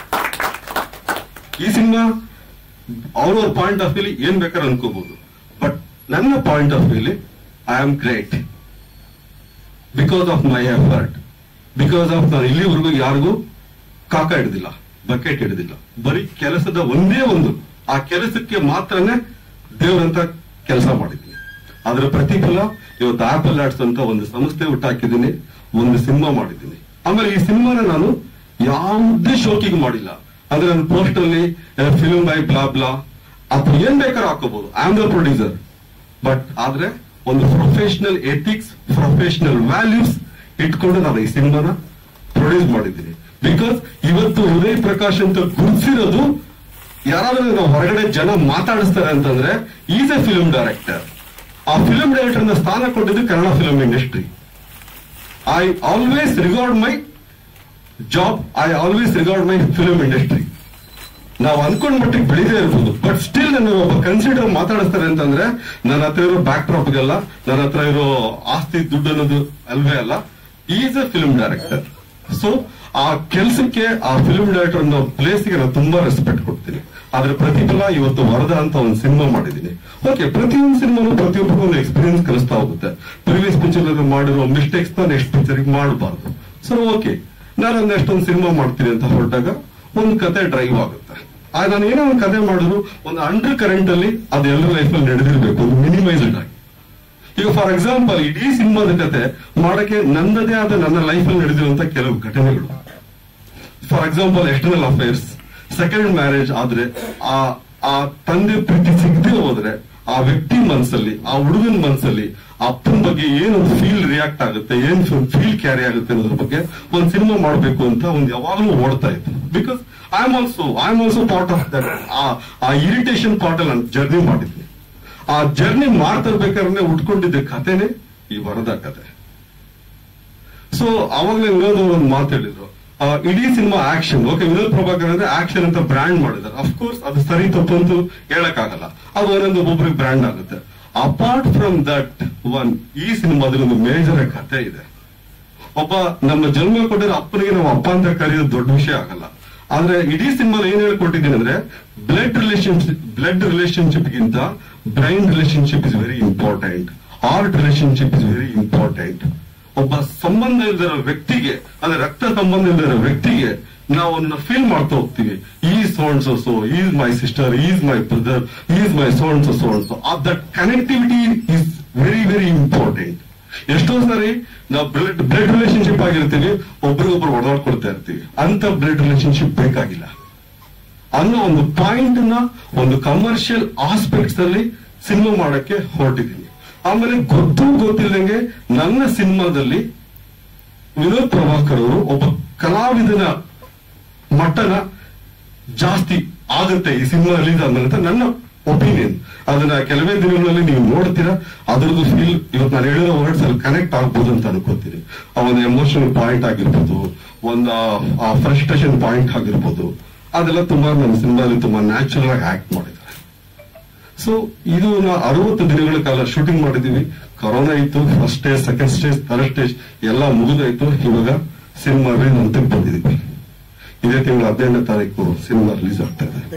ಈ ಸಿನಿಮಾ ಅವ್ರವ್ರ ಪಾಯಿಂಟ್ ಆಫ್ ವ್ಯೂಲಿ ಏನ್ ಬೇಕಾದ್ರೆ ಅನ್ಕೋಬಹುದು ಬಟ್ ನನ್ನ ಪಾಯಿಂಟ್ ಆಫ್ ವ್ಯೂಲಿ I am great because of my effort because of ನಾನು ಇಲ್ಲಿವರೆಗೂ ಯಾರಿಗೂ ಕಾಕ ಹಿಡಿದಿಲ್ಲ ಬಕೆಟ್ ಹಿಡಿದಿಲ್ಲ ಬರೀ ಕೆಲಸದ ಒಂದೇ ಒಂದು ಆ ಕೆಲಸಕ್ಕೆ ಮಾತ್ರನೇ ದೇವರಂತ ಕೆಲಸ ಮಾಡಿದ್ದೀನಿ ಅದರ ಪ್ರತಿಫಲ ಇವತ್ತು ಆಪಲ್ ಆರ್ಟ್ಸ್ ಅಂತ ಒಂದು ಸಂಸ್ಥೆ ಹುಟ್ಟಾಕಿದ್ದೀನಿ ಒಂದು ಸಿನಿಮಾ ಮಾಡಿದ್ದೀನಿ ಆಮೇಲೆ ಈ ಸಿನಿಮಾನ ನಾನು ಯಾವುದೇ ಶೋಕಿಗೆ ಮಾಡಿಲ್ಲ ಅಂದ್ರೆ ನನ್ನ ಪೋಸ್ಟ್ ಅಲ್ಲಿ ಫಿಲ್ಮ್ ಬೈ ಬ್ಲಾ ಬ್ಲಾ ಅಥವಾ ಏನ್ ಬೇಕಾದ್ರೂ ಹಾಕೋಬಹುದು I am the producer but ಆದ್ರೆ ಒಂದು ಪ್ರೊಫೆಷನಲ್ ಎಥಿಕ್ಸ್ ಪ್ರೊಫೆಷನಲ್ ವ್ಯಾಲ್ಯೂಸ್ ಇಟ್ಕೊಂಡು ನಾನು ಈ ಸಿನಿಮಾನ ಪ್ರೊಡ್ಯೂಸ್ ಮಾಡಿದ್ದೀನಿ ಬಿಕಾಸ್ ಇವತ್ತು ಉದಯ್ ಪ್ರಕಾಶ್ ಅಂತ ಗುರುತಿರೋದು ಯಾರಾದ್ರೂ ನಾವು ಹೊರಗಡೆ ಜನ ಮಾತಾಡಿಸ್ತಾರೆ ಅಂತಂದ್ರೆ ಈಸ್ ಎ ಫಿಲ್ಮ್ ಡೈರೆಕ್ಟರ್ ಆ ಫಿಲ್ಮ್ ಡೈರೆಕ್ಟರ್ ಸ್ಥಾನ ಕೊಟ್ಟಿದ್ದು Kannada film industry I always regard my job I always regard my film industry ನಾವು ಅನ್ಕೊಂಡ್ ಮಟ್ಟಿಗೆ ಬೆಳಿದೇ ಇರ್ಬೋದು ಬಟ್ ಸ್ಟಿಲ್ ನನ್ನ ಒಬ್ಬ ಕನ್ಸಿಡರ್ ಮಾತಾಡಿಸ್ತಾರೆ ಅಂತಂದ್ರೆ ನನ್ನ ಹತ್ರ ಇರೋ ಬ್ಯಾಕ್ ಡ್ರಾಪ್ಗೆಲ್ಲ ನನ್ನ ಹತ್ರ ಇರೋ ಆಸ್ತಿ ದುಡ್ಡು ಅನ್ನೋದು ಅಲ್ವೇ ಅಲ್ಲ is a film director so ಆ ಕೆಲಸಕ್ಕೆ ಆ ಫಿಲ್ಮ್ ಡೈರೆಕ್ಟರ್ ಅನ್ನೋ ಪ್ಲೇಸ್ಗೆ ನಾನು ತುಂಬಾ ರೆಸ್ಪೆಕ್ಟ್ ಕೊಡ್ತೀನಿ ಆದ್ರೆ ಪ್ರತಿಫಲ ಇವತ್ತು ವರದ ಅಂತ ಒಂದು ಸಿನಿಮಾ ಮಾಡಿದ್ದೀನಿ ಓಕೆ ಪ್ರತಿಯೊಂದು ಸಿನಿಮಾನು ಪ್ರತಿಯೊಬ್ಬರಿಗೂ ಒಂದು ಎಕ್ಸ್ಪೀರಿಯನ್ಸ್ ಕಲಿಸ್ತಾ ಹೋಗುತ್ತೆ ಪ್ರೀವಿಯಸ್ ಪಿಕ್ಚರ್ ಅಲ್ಲಿ ಮಾಡಿರೋ ಮಿಸ್ಟೇಕ್ಸ್ ನ ನೆಕ್ಸ್ಟ್ ಪಿಕ್ಚರ್ ಮಾಡಬಾರ್ದು ಸೊ ಓಕೆ ನಾನು ಒಂದು ಎಷ್ಟೊಂದು ಸಿನಿಮಾ ಮಾಡ್ತೀನಿ ಅಂತ ಹೊರಟಾಗ ಒಂದು ಕತೆ ಡ್ರೈವ್ ಆಗುತ್ತೆ ಆ ನಾನು ಏನೋ ಒಂದು ಕತೆ ಮಾಡಿದ್ರು ಒಂದು ಅಂಡರ್ ಕರೆಂಟ್ ಅಲ್ಲಿ ಅದು ಎಲ್ಲರ ಲೈಫಲ್ಲಿ ನಡೆದಿರ್ಬೇಕು ಒಂದು ಮಿನಿಮೈಸ್ಡ್ ಆಗಿ ಈಗ ಫಾರ್ ಎಕ್ಸಾಂಪಲ್ ಇಡೀ ಸಿನಿಮಾದ ಕತೆ ಮಾಡಕ್ಕೆ ನನ್ನದೇ ಆದ ನನ್ನ ಲೈಫಲ್ಲಿ ನಡೆದಿರುವಂತ ಕೆಲವು ಘಟನೆಗಳು for example external affairs second marriage ಆದ್ರೆ ಆ ಆ ತಂದೆ ಪ್ರೀತಿ ಸಿಗದೆ ಹೋದ್ರೆ ಆ ವ್ಯಕ್ತಿ ಮನ್ಸಲ್ಲಿ ಆ ಹುಡುಗನ ಮನ್ಸಲ್ಲಿ ಆ ಅಪ್ಪನ ಬಗ್ಗೆ ಏನೊಂದು ಫೀಲ್ ರಿಯಾಕ್ಟ್ ಆಗುತ್ತೆ ಏನ್ ಫೀಲ್ ಕ್ಯಾರಿ ಆಗುತ್ತೆ ಅನ್ನೋದ್ರ ಬಗ್ಗೆ ಒಂದು ಸಿನಿಮಾ ಮಾಡಬೇಕು ಅಂತ ಒಂದು ಯಾವಾಗಲೂ ಓಡ್ತಾ ಇತ್ತು because I am also I am also part of that uh irritation part ಅಲ್ಲಿ ನಾನು ಜರ್ನಿ ಮಾಡಿದ್ದೀನಿ ಆ ಜರ್ನಿ ಮಾಡ್ತಾ ಇರ್ಬೇಕಾದ್ರೆ ಉಟ್ಕೊಂಡಿದ್ದ ಕಥೆನೇ ಈ ವರದ ಕತೆ ಸೊ ಅವಾಗಲೇ ವಿನೋದ್ ಅವರು ಒಂದು ಮಾತು ಹೇಳಿದ್ರು ಆ, ಇಡೀ cinema action okay Vinod Prabhakar ಅಂದ್ರೆ ಆಕ್ಷನ್ ಅಂತ ಬ್ರ್ಯಾಂಡ್ ಮಾಡಿದ್ದಾರೆ ಅಫ್ಕೋರ್ಸ್ ಅದು ಸರಿ ತಪ್ಪು ಅಂತ ಹೇಳಕ್ಕಾಗಲ್ಲ ಅದು ಒಂದೊಂದು ಒಬ್ಬೊಬ್ರಿಗೆ ಬ್ರ್ಯಾಂಡ್ ಆಗುತ್ತೆ ಅಪಾರ್ಟ್ ಫ್ರಮ್ ದಟ್ ಒನ್ ಈ ಸಿನಿಮಾದಲ್ಲಿ ಒಂದು ಮೇಜರ್ ಕಥೆ ಇದೆ ಒಬ್ಬ ನಮ್ಮ ಜನ್ಮ ಕೊಟ್ಟಿರೋ ಅಪ್ಪನಿಗೆ ನಾವು ಅಪ್ಪ ಅಂತ ಕರೆಯೋದು ದೊಡ್ಡ ವಿಷಯ ಆಗಲ್ಲ ಆದ್ರೆ ಇಡೀ ಸಿನಿಮಾ ಏನ್ ಹೇಳ್ಕೊಟ್ಟಿದ್ದೀನಿ ಅಂದ್ರೆ ಬ್ಲಡ್ ರಿಲೇಶನ್ಶಿಪ್ ಬ್ಲಡ್ ರಿಲೇಶನ್ಶಿಪ್ ಗಿಂತ brain relationship is very important heart relationship is very important ಒಬ್ಬ ಸಂಬಂಧ ಇಲ್ದಿರೋ ವ್ಯಕ್ತಿಗೆ ಅಂದ್ರೆ ರಕ್ತ ಸಂಬಂಧ ಇಲ್ದಿರೋ ವ್ಯಕ್ತಿಗೆ ನಾವು ಅವನ್ನ ಫೀಲ್ ಮಾಡ್ತಾ ಹೋಗ್ತೀವಿ ಈ sons so is my sister is my brother is my sons sons that connectivity is very very important ಎಷ್ಟೋ ಸಾರಿ ನಾವು ಬ್ಲಡ್ ಬ್ಲಡ್ ರಿಲೇಶನ್ಶಿಪ್ ಆಗಿರ್ತೀವಿ ಒಬ್ರಿಗೊಬ್ರು ಹೊಡೆದಾಡ್ಕೊಳ್ತಾ ಇರ್ತೀವಿ ಅಂತ ಬ್ಲಡ್ ರಿಲೇಶನ್ಶಿಪ್ ಬೇಕಾಗಿಲ್ಲ ಅನ್ನೋ ಒಂದು ಪಾಯಿಂಟ್ ನ ಒಂದು ಕಮರ್ಷಿಯಲ್ ಆಸ್ಪೆಕ್ಟ್ಸ್ ಅಲ್ಲಿ ಸಿನಿಮಾ ಮಾಡಕ್ಕೆ ಹೊರಟಿದ್ದೀನಿ ಆಮೇಲೆ ಗೊತ್ತು ಗೊತ್ತಿಲ್ಲದಂಗೆ ನನ್ನ ಸಿನಿಮಾದಲ್ಲಿ ವಿನೋದ್ ಪ್ರಭಾಕರ್ ಅವರು ಒಬ್ಬ ಕಲಾವಿದನ ಮಟ್ಟನ ಜಾಸ್ತಿ ಆಗುತ್ತೆ ಈ ಸಿನಿಮಾ ರಿಲೀಸ್ ಆದ್ಮೇಲೆ ನನ್ನ ಒಪಿನಿಯನ್ ಅದನ್ನ ಕೆಲವೇ ದಿನಗಳಲ್ಲಿ ನೀವು ನೋಡ್ತೀರಾ ಅದ್ರದ್ದು ಫೀಲ್ ಇವತ್ತು ನಾನು ಹೇಳಿರೋ ವರ್ಡ್ಸ್ ಅಲ್ಲಿ ಕನೆಕ್ಟ್ ಆಗ್ಬೋದು ಅಂತ ಅನ್ಕೋತೀನಿ ಆ ಒಂದು ಎಮೋಷನಲ್ ಪಾಯಿಂಟ್ ಆಗಿರ್ಬೋದು ಒಂದು ಆ ಫ್ರಸ್ಟ್ರೇಷನ್ ಪಾಯಿಂಟ್ ಆಗಿರ್ಬೋದು ಅದೆಲ್ಲ ತುಂಬಾ ನನ್ನ ಸಿನಿಮಾದಲ್ಲಿ ತುಂಬಾ ನ್ಯಾಚುರಲ್ ಆಗಿ ಆಕ್ಟ್ ಮಾಡಿದ್ದಾರೆ ಸೊ ಇದು ನಾ ಅರವತ್ತು ದಿನಗಳ ಕಾಲ ಶೂಟಿಂಗ್ ಮಾಡಿದೀವಿ ಕೊರೋನಾ ಇತ್ತು first stage second stage third stage ಎಲ್ಲ ಮುಗಿದಾಯ್ತು ಇವಾಗ ಸಿನಿಮಾ ರಿಲೀಸ್ ಅಂತ ಬಂದಿದ್ದೀವಿ ಇದೇ ತಿಂಗಳ ಹದಿನೆಂಟನೇ ತಾರೀಕು ಸಿನಿಮಾ ರಿಲೀಸ್ ಆಗ್ತಾ ಇದೆ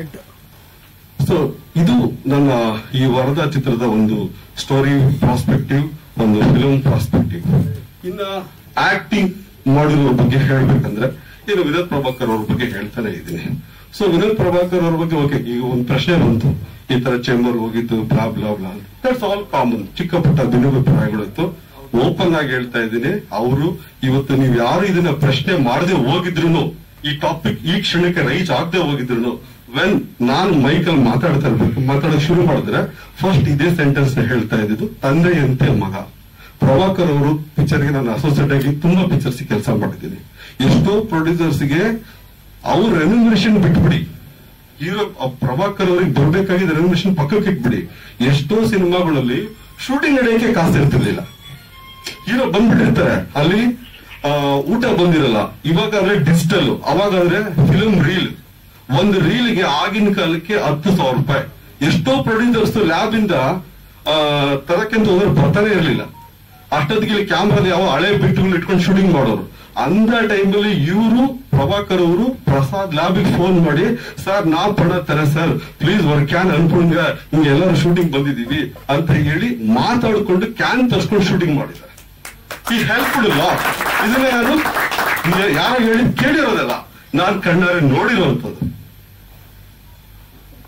ಸೊ ಇದು ನನ್ನ ಈ ವರದ ಚಿತ್ರದ ಒಂದು ಸ್ಟೋರಿ ಪ್ರಾಸ್ಪೆಕ್ಟಿವ್ ಒಂದು ಫಿಲ್ಮ್ ಪ್ರಾಸ್ಪೆಕ್ಟಿವ್ ಇನ್ನ ಆಕ್ಟಿಂಗ್ ಮಾಡಿರೋ ಬಗ್ಗೆ ಹೇಳ್ಬೇಕಂದ್ರೆ ಇನ್ನು ವಿನೋದ್ ಪ್ರಭಾಕರ್ ಅವ್ರ ಬಗ್ಗೆ ಹೇಳ್ತಾನೆ ಇದ್ದೀನಿ ಸೊ ವಿನೋದ್ ಪ್ರಭಾಕರ್ ಅವ್ರ ಬಗ್ಗೆ ಓಕೆ ಈಗ ಒಂದು ಪ್ರಶ್ನೆ ಬಂತು ಈ ತರ ಚೇಂಬರ್ ಹೋಗಿದ್ದು blah blah blah that's all common ಚಿಕ್ಕ ಪುಟ್ಟ ಭಿನ್ನಾಭಿಪ್ರಾಯಗಳಿತ್ತು ಓಪನ್ ಆಗಿ ಹೇಳ್ತಾ ಇದ್ದೀನಿ ಅವರು ಇವತ್ತು ನೀವು ಯಾರು ಇದನ್ನ ಪ್ರಶ್ನೆ ಮಾಡದೆ ಹೋಗಿದ್ರು ಈ ಟಾಪಿಕ್ ಈ ಕ್ಷಣಕ್ಕೆ ರೈಸ್ ಆಗದೆ ಹೋಗಿದ್ರು ವೆನ್ ನಾನು ಮೈಕಲ್ ಮಾತಾಡ್ತಾ ಇರ್ಬೇಕು ಮಾತಾಡಕ್ ಶುರು ಮಾಡಿದ್ರೆ ಫಸ್ಟ್ ಇದೇ ಸೆಂಟೆನ್ಸ್ ಹೇಳ್ತಾ ಇದ್ದಿದ್ದು ತಂದೆಯಂತೆ ಮಗ ಪ್ರಭಾಕರ್ ಅವರು ಪಿಕ್ಚರ್ಗೆ ನಾನು ಅಸೋಸಿಯೇಟ್ ಆಗಿ ತುಂಬಾ ಪಿಕ್ಚರ್ಸ್ ಕೆಲಸ ಮಾಡಿದ್ದೀನಿ ಎಷ್ಟೋ ಪ್ರೊಡ್ಯೂಸರ್ಸ್ಗೆ ಅವ್ರ ರೆನ್ಯುಮರೇಷನ್ ಬಿಟ್ಬಿಡಿ ಹೀರೋ ಪ್ರಭಾಕರ್ ಅವರಿಗೆ ಬರ್ಬೇಕಾಗಿದ್ದ ರೆನ್ಯುಮರೇಷನ್ ಪಕ್ಕಕ್ಕೆ ಇಟ್ಬಿಡಿ ಎಷ್ಟೋ ಸಿನಿಮಾಗಳಲ್ಲಿ ಶೂಟಿಂಗ್ ನಡೆಯಕ್ಕೆ ಕಾಸು ಇರ್ತಿರ್ಲಿಲ್ಲ ಹೀರೋ ಬಂದ್ಬಿಟ್ಟಿರ್ತಾರೆ ಅಲ್ಲಿ ಆ, ಊಟ ಬಂದಿರಲ್ಲ ಇವಾಗಾದ್ರೆ ಡಿಜಿಟಲ್ ಅವಾಗಾದ್ರೆ ಫಿಲ್ಮ್ ರೀಲ್ ಒಂದು ರೀಲ್ಗೆ ಆಗಿನ ಕಾಲಕ್ಕೆ ಹತ್ತು ಸಾವಿರ ರೂಪಾಯಿ ಎಷ್ಟೋ ಪ್ರೊಡ್ಯೂಸರ್ಸ್ ಲ್ಯಾಬ್ ಇಂದ ಆ, ತರಕ್ಕೆ ಅಂತ ಹೋದ್ರೆ ಬರ್ತಾನೆ ಇರಲಿಲ್ಲ ಅಷ್ಟೊತ್ತಿಗೆ ಇಲ್ಲಿ ಕ್ಯಾಮ್ರಾದ ಯಾವ ಹಳೆ ಬಿಟ್ಟುಗಳು ಇಟ್ಕೊಂಡು ಶೂಟಿಂಗ್ ಮಾಡೋರು ಅಂದ ಟೈಮಲ್ಲಿ ಇವರು ಪ್ರಭಾಕರ್ ಅವರು ಪ್ರಸಾದ್ ಲ್ಯಾಬಿಗೆ ಫೋನ್ ಮಾಡಿ ಸರ್ ನಾ ಪಡತ್ತಾರೆ ಸರ್ ಪ್ಲೀಸ್ ಒಂದು ಕ್ಯಾನ್ ಅನ್ಕೊಂಡ್ಗ ಹಿಂಗೆ ಎಲ್ಲರೂ ಶೂಟಿಂಗ್ ಬಂದಿದೀವಿ ಅಂತ ಹೇಳಿ ಮಾತಾಡ್ಕೊಂಡು ಕ್ಯಾನ್ ತರ್ಸ್ಕೊಂಡು ಶೂಟಿಂಗ್ ಮಾಡಿದ್ದಾರೆ ಈ ಹೆಲ್ಪ್ಫುಲ್ ಲಾಟ್ ಇದನ್ನ ನಾನು ಯಾರೋ ಹೇಳಿ ಕೇಳಿರೋದಲ್ಲ ನಾನ್ ಕಣ್ಣಾರೆ ನೋಡಿರುವಂತದ್ದು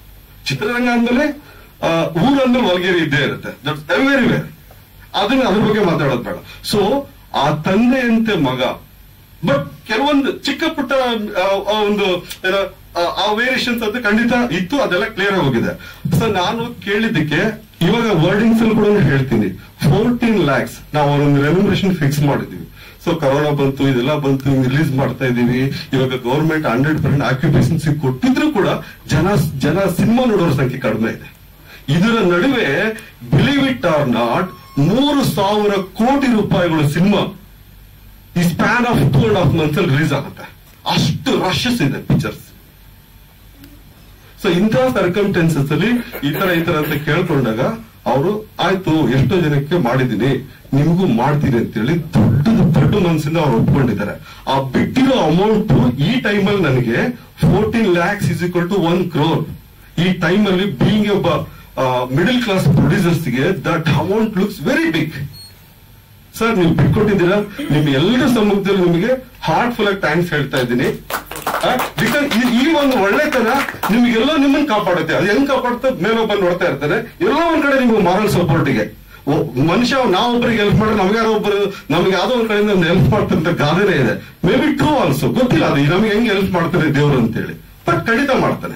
ಚಿತ್ರರಂಗ ಅಂದ್ಮೇಲೆ ಆ, ಊರಂದ್ರೆ ಒಳಗೇರಿ ಇದ್ದೇ ಇರುತ್ತೆ ದಟ್ಸ್ ಎವ್ರಿವೇರ್ ಅದನ್ನ ಅದ್ರ ಬಗ್ಗೆ ಮಾತಾಡೋದು ಬೇಡ ಸೊ ಆ ತಂದೆಯಂತೆ ಮಗ ಬಟ್ ಕೆಲವೊಂದು ಚಿಕ್ಕ ಪುಟ್ಟ ಆ, ಆ ಒಂದು ಏನೋ, ಆ, ಆ ವೇರಿಯೇಷನ್ಸ್ ಅಂತ ಖಂಡಿತ ಇತ್ತು ಅದೆಲ್ಲ ಕ್ಲಿಯರ್ ಆಗಿ ಹೋಗಿದೆ ಸೊ ನಾನು ಕೇಳಿದ್ದಕ್ಕೆ ಇವಾಗ ವರ್ಡಿಂಗ್ಸ್ ಅಲ್ಲಿ ಕೂಡ ಹೇಳ್ತೀನಿ ಫೋರ್ಟೀನ್ ಲ್ಯಾಕ್ಸ್ ನಾವು ಒಂದು ರೆಮ್ಯುನರೇಷನ್ ಫಿಕ್ಸ್ ಮಾಡಿದ್ವಿ ಸೊ ಕರೋನಾ ಬಂತು ಇದೆಲ್ಲ ಬಂತು ರಿಲೀಸ್ ಮಾಡ್ತಾ ಇದೀವಿ ಇವಾಗ ಗೌರ್ಮೆಂಟ್ ಹಂಡ್ರೆಡ್ ಪರ್ಸೆಂಟ್ ಆಕ್ಯುಪೇಷನ್ಸ್ ಕೊಟ್ಟಿದ್ರು ಕೂಡ ಜನ ಜನ ಸಿನಿಮಾ ನೋಡೋರ ಸಂಖ್ಯೆ ಕಡಿಮೆ ಇದೆ ಇದರ ನಡುವೆ ಬಿಲೀವ್ ಇಟ್ ಆರ್ ನಾಟ್ ಮೂರು ಸಾವಿರ ಕೋಟಿ ರೂಪಾಯಿಗಳ ಸಿನಿಮಾ ಈ span of two and half months ಅಲ್ಲಿ ರಿಲೀಸ್ ಆಗುತ್ತೆ ಅಷ್ಟು ರಶಸ್ ಇದೆ ಪಿಕ್ಚರ್ಸ್ ಸೊ ಇಂತಹ ಸರ್ಕಮ್ಟೆನ್ಸಸ್ ಅಲ್ಲಿ ಈ ತರ ಈ ತರ ಅಂತ ಕೇಳ್ಕೊಂಡಾಗ ಅವರು ಆಯ್ತು ಎಷ್ಟೋ ಜನಕ್ಕೆ ಮಾಡಿದೀನಿ ನಿಮಗೂ ಮಾಡ್ತೀನಿ ಅಂತೇಳಿ ದೊಡ್ಡದು ದೊಡ್ಡ ಮನಸ್ಸಿಂದ ಅವ್ರು ಒಪ್ಕೊಂಡಿದ್ದಾರೆ ಆ ಬಿಟ್ಟಿರೋ ಅಮೌಂಟ್ ಈ ಟೈಮಲ್ಲಿ ನನಗೆ fourteen lakhs is equal to one crore ಈ ಟೈಮಲ್ಲಿ ಬೀಯಿಂಗ್ ಒಬ್ಬ ಮಿಡಲ್ ಕ್ಲಾಸ್ ಪ್ರೊಡ್ಯೂಸರ್ಸ್ಗೆ that amount looks very big sir ನೀವು ಬಿಟ್ಕೊಟ್ಟಿದ್ದೀರಾ ನಿಮ್ ಎಲ್ಲರ ಸಮ್ಮುಖದಲ್ಲಿ ನಿಮಗೆ ಹಾರ್ಟ್ಫುಲ್ ಆಗಿ ಥ್ಯಾಂಕ್ಸ್ ಹೇಳ್ತಾ ಇದ್ದೀನಿ ಬಿಕಾಸ್ ಈ ಒಂದು ಒಳ್ಳೆತನ ನಿಮ್ಗೆಲ್ಲೋ ನಿಮ್ಮನ್ನ ಕಾಪಾಡುತ್ತೆ ಅದು ಹೆಂಗ್ ಕಾಪಾಡುತ್ತೆ ಮೇಲೆ ಬಂದು ನೋಡ್ತಾ ಇರ್ತಾರೆ ಎಲ್ಲೋ ಒಂದ್ ಕಡೆ ನಿಮ್ಗೆ ಮಾರಲ್ ಸಪೋರ್ಟಿಗೆ ಮನುಷ್ಯ ನಾವೊಬ್ಬರಿಗೆ ಹೆಲ್ಪ್ ಮಾಡಿದ್ರೆ ನಮ್ಗೆ ಯಾರೋ ಒಬ್ಬರು ನಮ್ಗೆ ಯಾವ್ದೋ ಒಂದ್ ಕಡೆಯಿಂದ ಒಂದು ಹೆಲ್ಪ್ ಮಾಡ್ತಂತ ಗಾದೆನೇ ಇದೆ ಮೇ ಬಿ ಟ್ರೂ ಆಲ್ಸೋ ಗೊತ್ತಿಲ್ಲ ಅದು ನಮ್ಗೆ ಹೆಂಗ್ ಹೆಲ್ಪ್ ಮಾಡ್ತಾರೆ ದೇವ್ರು ಅಂತೇಳಿ ಬಟ್ ಖಂಡಿತ ಮಾಡ್ತಾನೆ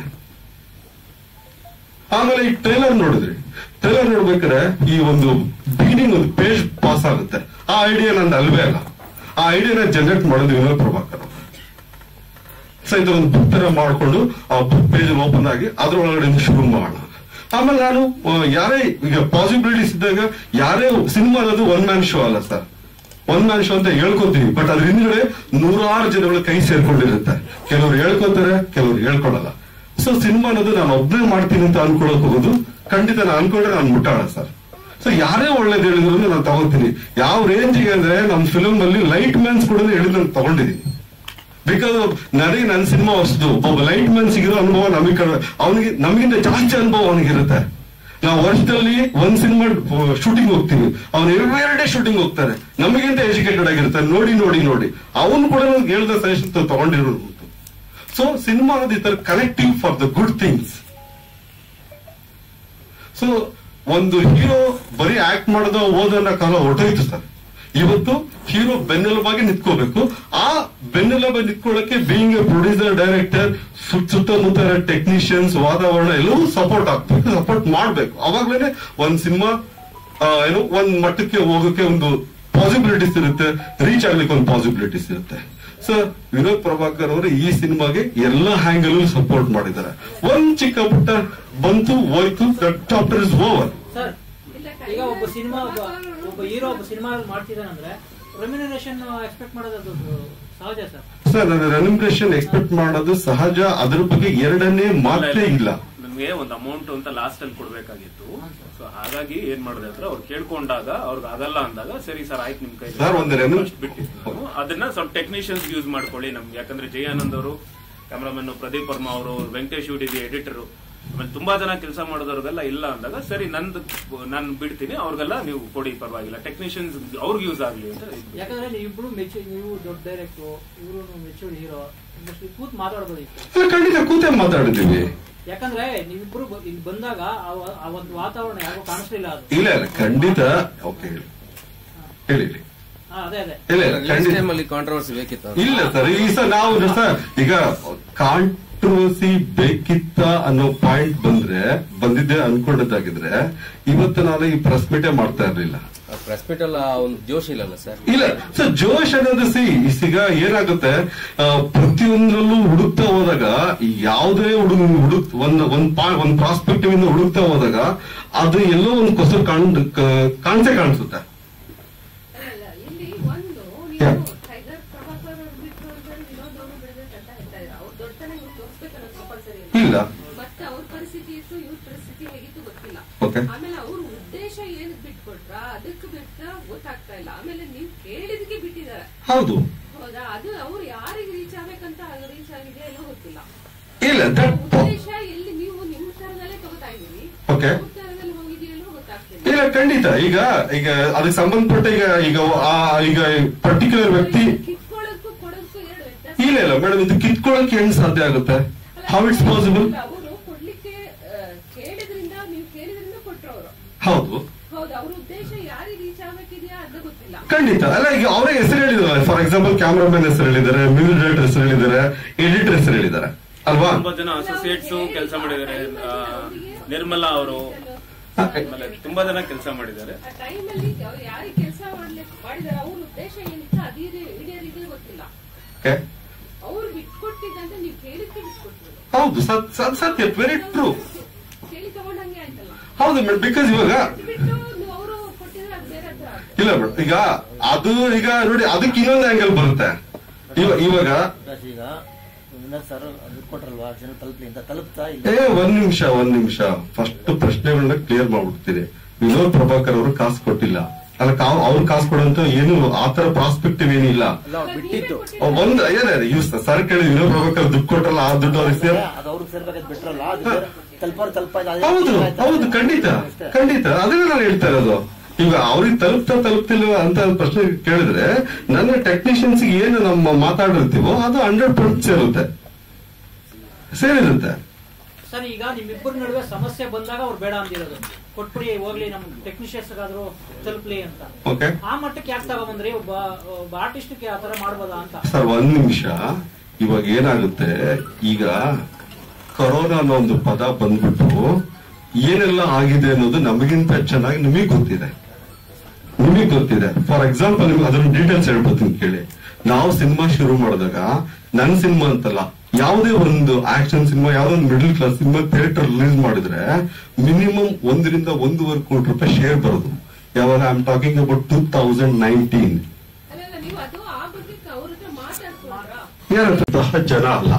ಆಮೇಲೆ ಈ ಟ್ರೇಲರ್ ನೋಡಿದ್ರಿ ಟ್ರೇಲರ್ ನೋಡ್ಬೇಕಾದ್ರೆ ಈ ಒಂದು ಬಿಗಿನಿಂಗ್ ಒಂದು ಪೇಜ್ ಪಾಸ್ ಆಗುತ್ತೆ ಆ ಐಡಿಯಾ ನಂದು ಅಲ್ವೇ ಅಲ್ಲ ಆ ಐಡಿಯಾನ ಜನರೇಟ್ ಮಾಡೋದು ವಿನೋದ್ ಪ್ರಭಾಕರ್ ಅವ್ರು. ಸೊ ಇದೊಂದು ಬುಕ್ ತರ ಮಾಡ್ಕೊಂಡು ಆ ಬುಕ್ ಪೇಜ್ ಓಪನ್ ಆಗಿ ಅದ್ರೊಳಗಡೆ ಶುರು ಮಾಡೋಣ ಆಮೇಲೆ ನಾನು ಆ, ಯಾರೇ ಈಗ ಪಾಸಿಬಿಲಿಟೀಸ್ ಇದ್ದಾಗ ಯಾರೇ ಸಿನಿಮಾ ಅನ್ನೋದು ಒನ್ ಮ್ಯಾನ್ ಶೋ ಅಲ್ಲ ಸರ್ ಒನ್ ಮ್ಯಾನ್ ಶೋ ಅಂತ ಹೇಳ್ಕೊತೀವಿ ಬಟ್ ಅದ್ರ ಹಿಂದ್ಗಡೆ ನೂರಾರು ಜನಗಳ ಕೈ ಸೇರ್ಕೊಂಡಿರುತ್ತೆ ಕೆಲವರು ಹೇಳ್ಕೊತಾರೆ ಕೆಲವರು ಹೇಳ್ಕೊಳಲ್ಲ ಸೊ ಸಿನಿಮಾ ಅನ್ನೋದು ನಾನು ಒಬ್ಬನೇ ಮಾಡ್ತೀನಿ ಅಂತ ಅನ್ಕೊಳಕ್ ಹೋಗೋದು ಖಂಡಿತ ನಾನು ಅನ್ಕೊಂಡ್ರೆ ನಾನು ಮುಟ್ಟಾಳ ಸರ್ ಸೊ ಯಾರೇ ಒಳ್ಳೇದು ಹೇಳಿದ್ರು ನಾನು ತಗೋತೀನಿ ಯಾವ ರೇಂಜ್ಗೆ ಅಂದ್ರೆ ನಮ್ಮ ಫಿಲ್ಮ್ ಅಲ್ಲಿ ಲೈಟ್ ಮ್ಯಾನ್ಸ್ ಕೂಡ ಹೇಳಿದ್ ನಾನು ತಗೊಂಡಿದ್ದೀನಿ ಬಿಕಾಸ್ ನನಗೆ ನನ್ನ ಸಿನಿಮಾ ಹೊಸದು ಒಬ್ಬ ಲೈಟ್ ಮ್ಯಾನ್ ಸಿಗಿರೋ ಅನುಭವ ನಮಗೆ ಕಡಿಮೆ ಅವನಿಗೆ ನಮಗಿಂತ ಜಾಸ್ತಿ ಅನುಭವ ಅವನಿಗಿರುತ್ತೆ ನಾವು ವರ್ಷದಲ್ಲಿ ಒಂದ್ ಸಿನಿಮಾ ಶೂಟಿಂಗ್ ಹೋಗ್ತೀವಿ ಅವ್ನು ಎವ್ರಿ ಶೂಟಿಂಗ್ ಹೋಗ್ತಾರೆ ನಮಗಿಂತ ಎಜುಕೇಟೆಡ್ ಆಗಿರ್ತಾರೆ ನೋಡಿ ನೋಡಿ ನೋಡಿ ಅವನು ಕೂಡ ನನ್ಗೆ ಹೇಳ್ದ ಸಜೆಷನ್ ತಗೊಂಡಿರೋದು ಸೊ ಸಿನಿಮಾ ಅನ್ನೋದು ಈ ತರ connecting for the good things so ಒಂದು ಹೀರೋ ಬರೀ ಆಕ್ಟ್ ಮಾಡದ ಓದನ್ನ ಕಾಲ ಹೊರಟೋಯ್ತು ಸರ್ ಇವತ್ತು ಹೀರೋ ಬೆನ್ನೆಲುಬಾಗಿ ನಿಂತ್ಕೋಬೇಕು ಆ ಬೆನ್ನೆಲುಬಾಗಿ ನಿಂತ್ಕೊಳ್ಳಕ್ಕೆ ಬೀಯಿಂಗ್ ಎ ಪ್ರೊಡ್ಯೂಸರ್ ಡೈರೆಕ್ಟರ್ ಸುತ್ತಮುತ್ತ ಟೆಕ್ನಿಷಿಯನ್ಸ್ ವಾತಾವರಣ ಎಲ್ಲವೂ ಸಪೋರ್ಟ್ ಆಗ್ಬೇಕು ಸಪೋರ್ಟ್ ಮಾಡ್ಬೇಕು ಅವಾಗ್ಲೇನೆ ಒಂದ್ ಸಿನಿಮಾ ಏನು ಒಂದ್ ಮಟ್ಟಕ್ಕೆ ಹೋಗೋಕೆ ಒಂದು ಪಾಸಿಬಿಲಿಟೀಸ್ ಇರುತ್ತೆ ರೀಚ್ ಆಗ್ಲಿಕ್ಕೆ ಒಂದು ಪಾಸಿಬಿಲಿಟೀಸ್ ಇರುತ್ತೆ ಸರ್ ವಿನೋದ್ ಪ್ರಭಾಕರ್ ಅವರು ಈ ಸಿನಿಮಾಗೆ ಎಲ್ಲ ಹ್ಯಾಂಗಲ್ ಸಪೋರ್ಟ್ ಮಾಡಿದ್ದಾರೆ ಒಂದ್ ಚಿಕ್ಕ ಪುಟ್ಟ ಬಂತು ಹೋಯ್ತು ಚಾಪ್ಟರ್ ಇಸ್ ಓವರ್ ಸರ್ ಈಗ ಒಬ್ಬ ಸಿನಿಮಾ ಒಬ್ಬ ಒಬ್ಬ ಹೀರೋ ಒಬ್ಬ ಸಿನಿಮಾ ಮಾಡ್ತಿದ್ದಾನಂದ್ರೆ ರೆಮ್ಯುನರೇಷನ್ ಎಕ್ಸ್ಪೆಕ್ಟ್ ಮಾಡೋದು ಅದು ಸಹಜ ಸರ್ ಸರ್ ನಾನು ರೆನ್ಯುಮರೇಷನ್ ಎಕ್ಸ್ಪೆಕ್ಟ್ ಮಾಡೋದು ಸಹಜ ಅದ್ರ ಬಗ್ಗೆ ಎರಡನೇ ಮಾತೇ ಇಲ್ಲ ನಮ್ಗೆ ಒಂದು ಅಮೌಂಟ್ ಅಂತ ಲಾಸ್ಟ್ ಅಲ್ಲಿ ಕೊಡ್ಬೇಕಾಗಿತ್ತು ಸೊ ಹಾಗಾಗಿ ಏನ್ ಮಾಡಿದೆ ಅಂದ್ರೆ ಅವ್ರು ಕೇಳ್ಕೊಂಡಾಗ ಅವ್ರಿಗೆ ಆಗಲ್ಲ ಅಂದಾಗ ಸರಿ ಸರ್ ಆಯ್ತು ನಿಮ್ ಕೈ Sir, ಒಂದು renu- ಬಿಟ್ಟಿದ್ದು ಅದನ್ನ ಸ್ವಲ್ಪ ಟೆಕ್ನಿಷಿಯನ್ಸ್ ಯೂಸ್ ಮಾಡ್ಕೊಳ್ಳಿ ನಮ್ಗೆ ಯಾಕಂದ್ರೆ ಜಯ ಆನಂದ್ ಅವರು ಕ್ಯಾಮರಾಮನ್ ಪ್ರದೀಪ್ ವರ್ಮಾ ಅವರು ವೆಂಕಟೇಶ್ ಯುಡಿದಿ ಎಡಿಟರ್ ಆಮೇಲೆ ತುಂಬಾ ಜನ ಕೆಲಸ ಮಾಡೋದವ್ರಿಗೆಲ್ಲ ಇಲ್ಲ ಅಂದಾಗ ಸರಿ ನಂದು ನಾನು ಬಿಡ್ತೀನಿ ಅವ್ರಿಗೆಲ್ಲ ನೀವು ಕೊಡಿ ಪರವಾಗಿಲ್ಲ ಟೆಕ್ನಿಷಿಯನ್ಸ್ ಅವ್ರಿಗೆ ಯೂಸ್ ಆಗ್ಲಿ ಅಂತ ಇದ್ವಿ. ಯಾಕಂದ್ರೆ ನೀವಿಬ್ರು ಮೆಚು ನೀವು ದೊಡ್ಡ ಡೈರೆಕ್ಟರ್ ಇವರು ಮೆಚೂರ್ಡ್ ಹೀರೋ ಕೂತ್ ಮಾತಾಡ್ಬೋದಿತ್ತು ಅಲ್ಲ, ಖಂಡಿತ ಕೂತೆ ಮಾತಾಡಿದೀವಿ ಯಾಕಂದ್ರೆ ನೀವಿಬ್ರು ಬ- ಇಲ್ಲಿ ಬಂದಾಗ ಆ- ಆ ಒಂದು ವಾತಾವರಣ ಯಾರಿಗೂ ಕಾಣಿಸ್ಲಿಲ್ಲ ಅದು ಇಲ್ಲ ಇಲ್ಲ ಖಂಡಿತ ಓಕೆ ಹೇಳಿ ಹೇಳಿ ಹೇಳಿ. ಹಾ, ಅದೇ ಅದೇ ಇಲ್ಲ ಇಲ್ಲ ಖಂಡಿತ ಟೈಮಲ್ಲಿ ಕಾಂಟ್ರವರ್ಸಿ ಬೇಕಿತ್ತು ಇಲ್ಲ ಸರ್ ಈ ಸರ್ ನಾವು ಸರ್ ಈಗ ಕಾಂಟ್ರವರ್ಸಿ ಬೇಕಿತ್ತ ಅನ್ನೋ ಪಾಯಿಂಟ್ ಬಂದ್ರೆ ಬಂದಿದ್ದೆ ಅನ್ಕೊಂಡದ್ದಾಗಿದ್ರೆ ಇವತ್ತು ನಾನು ಈ ಪ್ರೆಸ್ ಮೀಟೇ ಮಾಡ್ತಾ ಇರ್ಲಿಲ್ಲ ಪ್ರೆಸ್ ಮೀಟ್ ಅಲ್ಲ ಒಂದು ಜೋಶ್ ಇಲ್ಲಲ್ಲ ಸರ್ ಇಲ್ಲ ಸರ್ ಜೋಶ್ ಅನ್ನೋದು ಸಿ ಈಗ ಏನಾಗುತ್ತೆ ಆ, ಪ್ರತಿಯೊಂದ್ರಲ್ಲೂ ಹುಡುಕ್ತಾ ಹೋದಾಗ ಯಾವುದೇ ಹುಡುಗ ಹುಡುಕ್ ಒಂದ್ ಒಂದ್ ಪಾ ಒಂದ್ ಪ್ರಾಸ್ಪೆಕ್ಟಿವ್ ಇಂದ ಹುಡುಕ್ತಾ ಹೋದಾಗ ಅದು ಎಲ್ಲೋ ಒಂದು ಕೊಸರು ಕಾಣ್ ಕಾಣಿಸೇ ಕಾಣಿಸುತ್ತೆ ಅಲ್ಲ, ಇಲ್ಲಿ ಒಂದು Yeah. ನೀವು ಟೈಗರ್ ಪ್ರಭಾಕರ್ ಅವ್ರು ಬಿಟ್ಟು ಅಂತ ಹೇಳಿ ವಿನೋದ್ ಅವರು ಬಿಡಬೇಕು ಅಂತ ಹೇಳ್ತಾ ಇದ್ದಾರೆ ಅವ್ರು ದೊಡ್ಡತನ ಇವ್ರು ತೋರಿಸ್ಬೇಕು ಅನ್ನೋದು ಕಂಪಲ್ಸರಿ ಇಲ್ಲ. ಬಟ್ ಅವ್ರ ಪರಿಸ್ಥಿತಿ ಇತ್ತು ಇವ್ರ ಪರಿಸ್ಥಿತಿ ಹೇಗಿತ್ತು ಗೊತ್ತಿಲ್ಲ Okay. ಆಮೇಲೆ ಅವ್ರ ಉದ್ದೇಶ ಏನಕ್ಕೆ ಬಿಟ್ಕೊಟ್ರ ಅದಕ್ಕೆ ಬಿಟ್ಟ ಗೊತ್ತಾಗ್ತಾ ಇಲ್ಲ ಆಮೇಲೆ ನೀವು ಕೇಳಿದಕ್ಕೆ ಬಿಟ್ಟಿದ್ದಾರೆ ಹೌದು ಹೌದಾ ಅದು ಅವ್ರು ಯಾರಿಗೆ ರೀಚ್ ಆಗ್ಬೇಕಂತ ಅದು ರೀಚ್ ಆಗಿದೆಯಾ ಏನೋ ಗೊತ್ತಿಲ್ಲ ಇಲ್ಲ that- ಉದ್ದೇಶ ಎಲ್ಲಿ ನೀವು ನಿಮ್ಮ ತರದಲ್ಲೇ ತಗೋತಾ ಇದೀವಿ Okay. ಅವ್ರ ತರದಲ್ಲಿ ಹೋಗಿದೆಯಲ್ಲೋ ಗೊತ್ತಾಗ್ತಿಲ್ಲ ಇಲ್ಲ ಖಂಡಿತ ಈಗ ಈಗ ಅದಕ್ಕೆ ಸಂಬಂಧಪಟ್ಟ ಈಗ ಈಗ ಆ ಈಗ ಪರ್ಟಿಕ್ಯುಲರ್ ವ್ಯಕ್ತಿ ಕಿತ್ಕೊಳ್ಳೋದಕ್ಕೂ ಕೊಡೋದಕ್ಕೂ ಎರಡು ವ್ಯತ್ಯಾಸ ಇಲ್ಲ ಇಲ್ಲ ಮೇಡಮ್ ಇದು ಕಿತ್ಕೊಳ್ಳಕ್ಕೆ ಹೆಂಗ್ ಸಾಧ್ಯ ಆಗುತ್ತೆ ಹೌ ಇಟ್ಸ್ ಪಾಸಿಬಲ್ ಅವರು ಕೊಡ್ಲಿಕ್ಕೆ ಆ, ಹೌದು ಹೌದು ಅವ್ರ ಉದ್ದೇಶ ಯಾರಿಗೆ ರೀಚ್ ಆಗ್ಬೇಕಿದ್ಯಾ ಅಂತ ಗೊತ್ತಿಲ್ಲ ಖಂಡಿತ ಅಲ್ಲ ಈಗ ಅವರೇ ಹೆಸರು ಹೇಳಿದ್ದಾರೆ ಫಾರ್ ಎಕ್ಸಾಂಪಲ್ ಕ್ಯಾಮ್ರಾಮನ್ ಹೆಸರು ಹೇಳಿದ್ದಾರೆ ಮ್ಯೂಸಿಕ್ ಡೈರೆಕ್ಟರ್ ಹೆಸರು ಹೇಳಿದ್ದಾರೆ ಎಡಿಟರ್ ಹೆಸರು ಹೇಳಿದ್ದಾರೆ ಅಲ್ವಾ ತುಂಬಾ ಜನ ಅಸೋಸಿಯೇಟ್ಸ್ ಕೆಲಸ ಮಾಡಿದ್ದಾರೆ ಆ, ನಿರ್ಮಲಾ ಅವರು ಆಮೇಲೆ ತುಂಬಾ ಜನ ಕೆಲಸ ಮಾಡಿದ್ದಾರೆ ಆ ಟೈಮಲ್ಲಿ ಅವ್ರು ಯಾರಿಗೆ ಕೆಲಸ ಮಾಡ್ಲಿಕ್ಕೆ ಮಾಡಿದಾರೆ ಅವ್ರ ಉದ್ದೇಶ ಏನಿತ್ತು ಅದೇ ಈಡೇರಿದೆ ಗೊತ್ತಿಲ್ಲ Okay? ಅವ್ರು ಬಿಟ್ಕೊಟ್ಟಿದ್ದಂತೆ ನೀವು ಕೇಳಿಕ್ಕೆ ಬಿಟ್ಕೊಟ್ಟಿದ್ರು ಹೌದು ಸತ್- ಸತ್- ಸತ್ಯ ವೆರಿ ಟ್ರೂ ಕೇಳಿ ತಗೊಂಡಂಗೆ ಆಯ್ತಲ್ಲ ಹೌದು ಮೇಡಮ್ ಬಿಕಾಸ್ ಇವಾಗ ಬಿಟ್ಟು ನೀವು ಅವರು ಕೊಟ್ಟಿದ್ರೆ ಅದು ಬೇರೆ ಹತ್ರ ಇಲ್ಲ ಮೇಡಮ್ ಈಗ ಅದು ಈಗ ನೋಡಿ ಅದಕ್ಕೆ ಇನ್ನೊಂದು ಆಂಗಲ್ ಬರುತ್ತೆ ಇವ- ಇವಾಗ ಈಗ ವಿನರ್ ಸರ್ ದುಡ್ಡು ಕೊಟ್ರಲ್ವಾ ಜನ ತಲುಪಲಿ ಅಂತ ತಲುಪ್ತಾ ಇಲ್ಲ ಏ ಒಂದ್ ನಿಮಿಷ ಒಂದ್ ನಿಮಿಷ ಫಸ್ಟ್ ಪ್ರಶ್ನೆಗಳನ್ನ ಕ್ಲಿಯರ್ ಮಾಡ್ಬಿಡ್ತೀನಿ ವಿನೋದ್ ಪ್ರಭಾಕರ್ ಅವರು ಕಾಸು ಕೊಟ್ಟಿಲ್ಲ ಅಲ್ಲ ಕಾವ್- ಅವ್ರು ಕಾಸು ಕೊಡೋಂತ ಏನು ಆತರ ಪ್ರಾಸ್ಪೆಕ್ಟಿವ್ ಏನಿಲ್ಲ ಅಲ್ಲ ಅವ್ರು ಬಿಟ್ಟಿದ್ದು ಒಂದ್ ಏನೇ ಇವ್ ಸರ್ ಕೇಳಿ ವಿನೋದ್ ಪ್ರಭಾಕರ್ ದುಡ್ಡು ಕೊಟ್ರಲ್ಲ ಆ ದುಡ್ಡು ಅವ್ರಿಗೆ ಸೇರ್ ಅದು ಅವ್ರಿಗೆ ಸೇರ್ಬೇಕಾದ್ ಬಿಟ್ರಲ್ಲ ಅದು ಬೇರೆ ತಲುಪಾರು ತಲುಪ ಹೌದು ಹೌದು ಖಂಡಿತ ಖಂಡಿತ ಅದನ್ನೇ ನಾನು ಹೇಳ್ತಾ ಇರೋದು ಈಗ ಅವ್ರಿಗೆ ತಲುಪ್ತಾ ತಲುಪ್ತಿಲ್ವ ಅಂತ ಪ್ರಶ್ನೆ ಕೇಳಿದ್ರೆ ನನ್ನ ಟೆಕ್ನಿಷಿಯನ್ಸ್ ಏನು ನಮ್ಮ ಮಾತಾಡಿರ್ತೀವೋ ಅದು ಹಂಡ್ರೆಡ್ ಪರ್ಸೆಂಟ್ ಸೇರುತ್ತೆ ಸೇರಿರುತ್ತೆ ಸರ್ ಈಗ ನಿಮ್ಮಿಬ್ಬರ ನಡುವೆ ಸಮಸ್ಯೆ ಬಂದಾಗ ಅವ್ರು ಬೇಡ ಅಂದಿರೋದು ಕೊಟ್ಬಿಡಿ ಹೋಗ್ಲಿ ನಮ್ ಟೆಕ್ನಿಷಿಯನ್ಸ್ ಆದ್ರೂ ತಲುಪ್ಲಿ ಅಂತ ಓಕೆ ಆ ಮಟ್ಟಕ್ಕೆ ಯಾಕೆ ತಗೊಂಬಂದ್ರಿ ಒಬ್ಬ ಒಬ್ಬ ಆರ್ಟಿಸ್ಟ್ ಆ ತರ ಮಾಡ್ಬೋದಾ ಅಂತ ಸರ್ ಒಂದ್ ನಿಮಿಷ ಇವಾಗ ಏನಾಗುತ್ತೆ ಈಗ ಕೊರೋನಾ ಅನ್ನೋ ಒಂದು ಪದ ಬಂದ್ಬಿಟ್ಟು ಏನೆಲ್ಲ ಆಗಿದೆ ಅನ್ನೋದು ನಮಗಿಂತ ಚೆನ್ನಾಗಿ ನಿಮಗೆ ಗೊತ್ತಿದೆ ನಿಮಗೆ ಗೊತ್ತಿದೆ ಫಾರ್ ಎಕ್ಸಾಂಪಲ್ ನಿಮ್ಗೆ ಅದ್ರ ಡೀಟೇಲ್ಸ್ ಹೇಳ್ಬೋತೀನಿ ಕೇಳಿ ನಾವು ಸಿನಿಮಾ ಶುರು ಮಾಡಿದಾಗ ನನ್ ಸಿನಿಮಾ ಅಂತಲ್ಲ ಯಾವುದೇ ಒಂದು ಆಕ್ಷನ್ ಸಿನಿಮಾ ಯಾವ್ದೋ ಒಂದು middle class cinema theatre release ಮಾಡಿದ್ರೆ ಮಿನಿಮಮ್ ಒಂದರಿಂದ ಒಂದೂವರೆ ಕೋಟಿ ರೂಪಾಯಿ ಶೇರ್ ಬರೋದು ಯಾವಾಗ I am talking about two thousand nineteen ಅಲ್ಲಲ್ಲ ನೀವು ಅದು ಆ ಬಗ್ಗೆ ಅವ್ರ ಹತ್ರ ಮಾತಾಡ್ಕೊಂಡ್ರಾ ಯಾರಂತಹ ಜನ ಅಲ್ಲ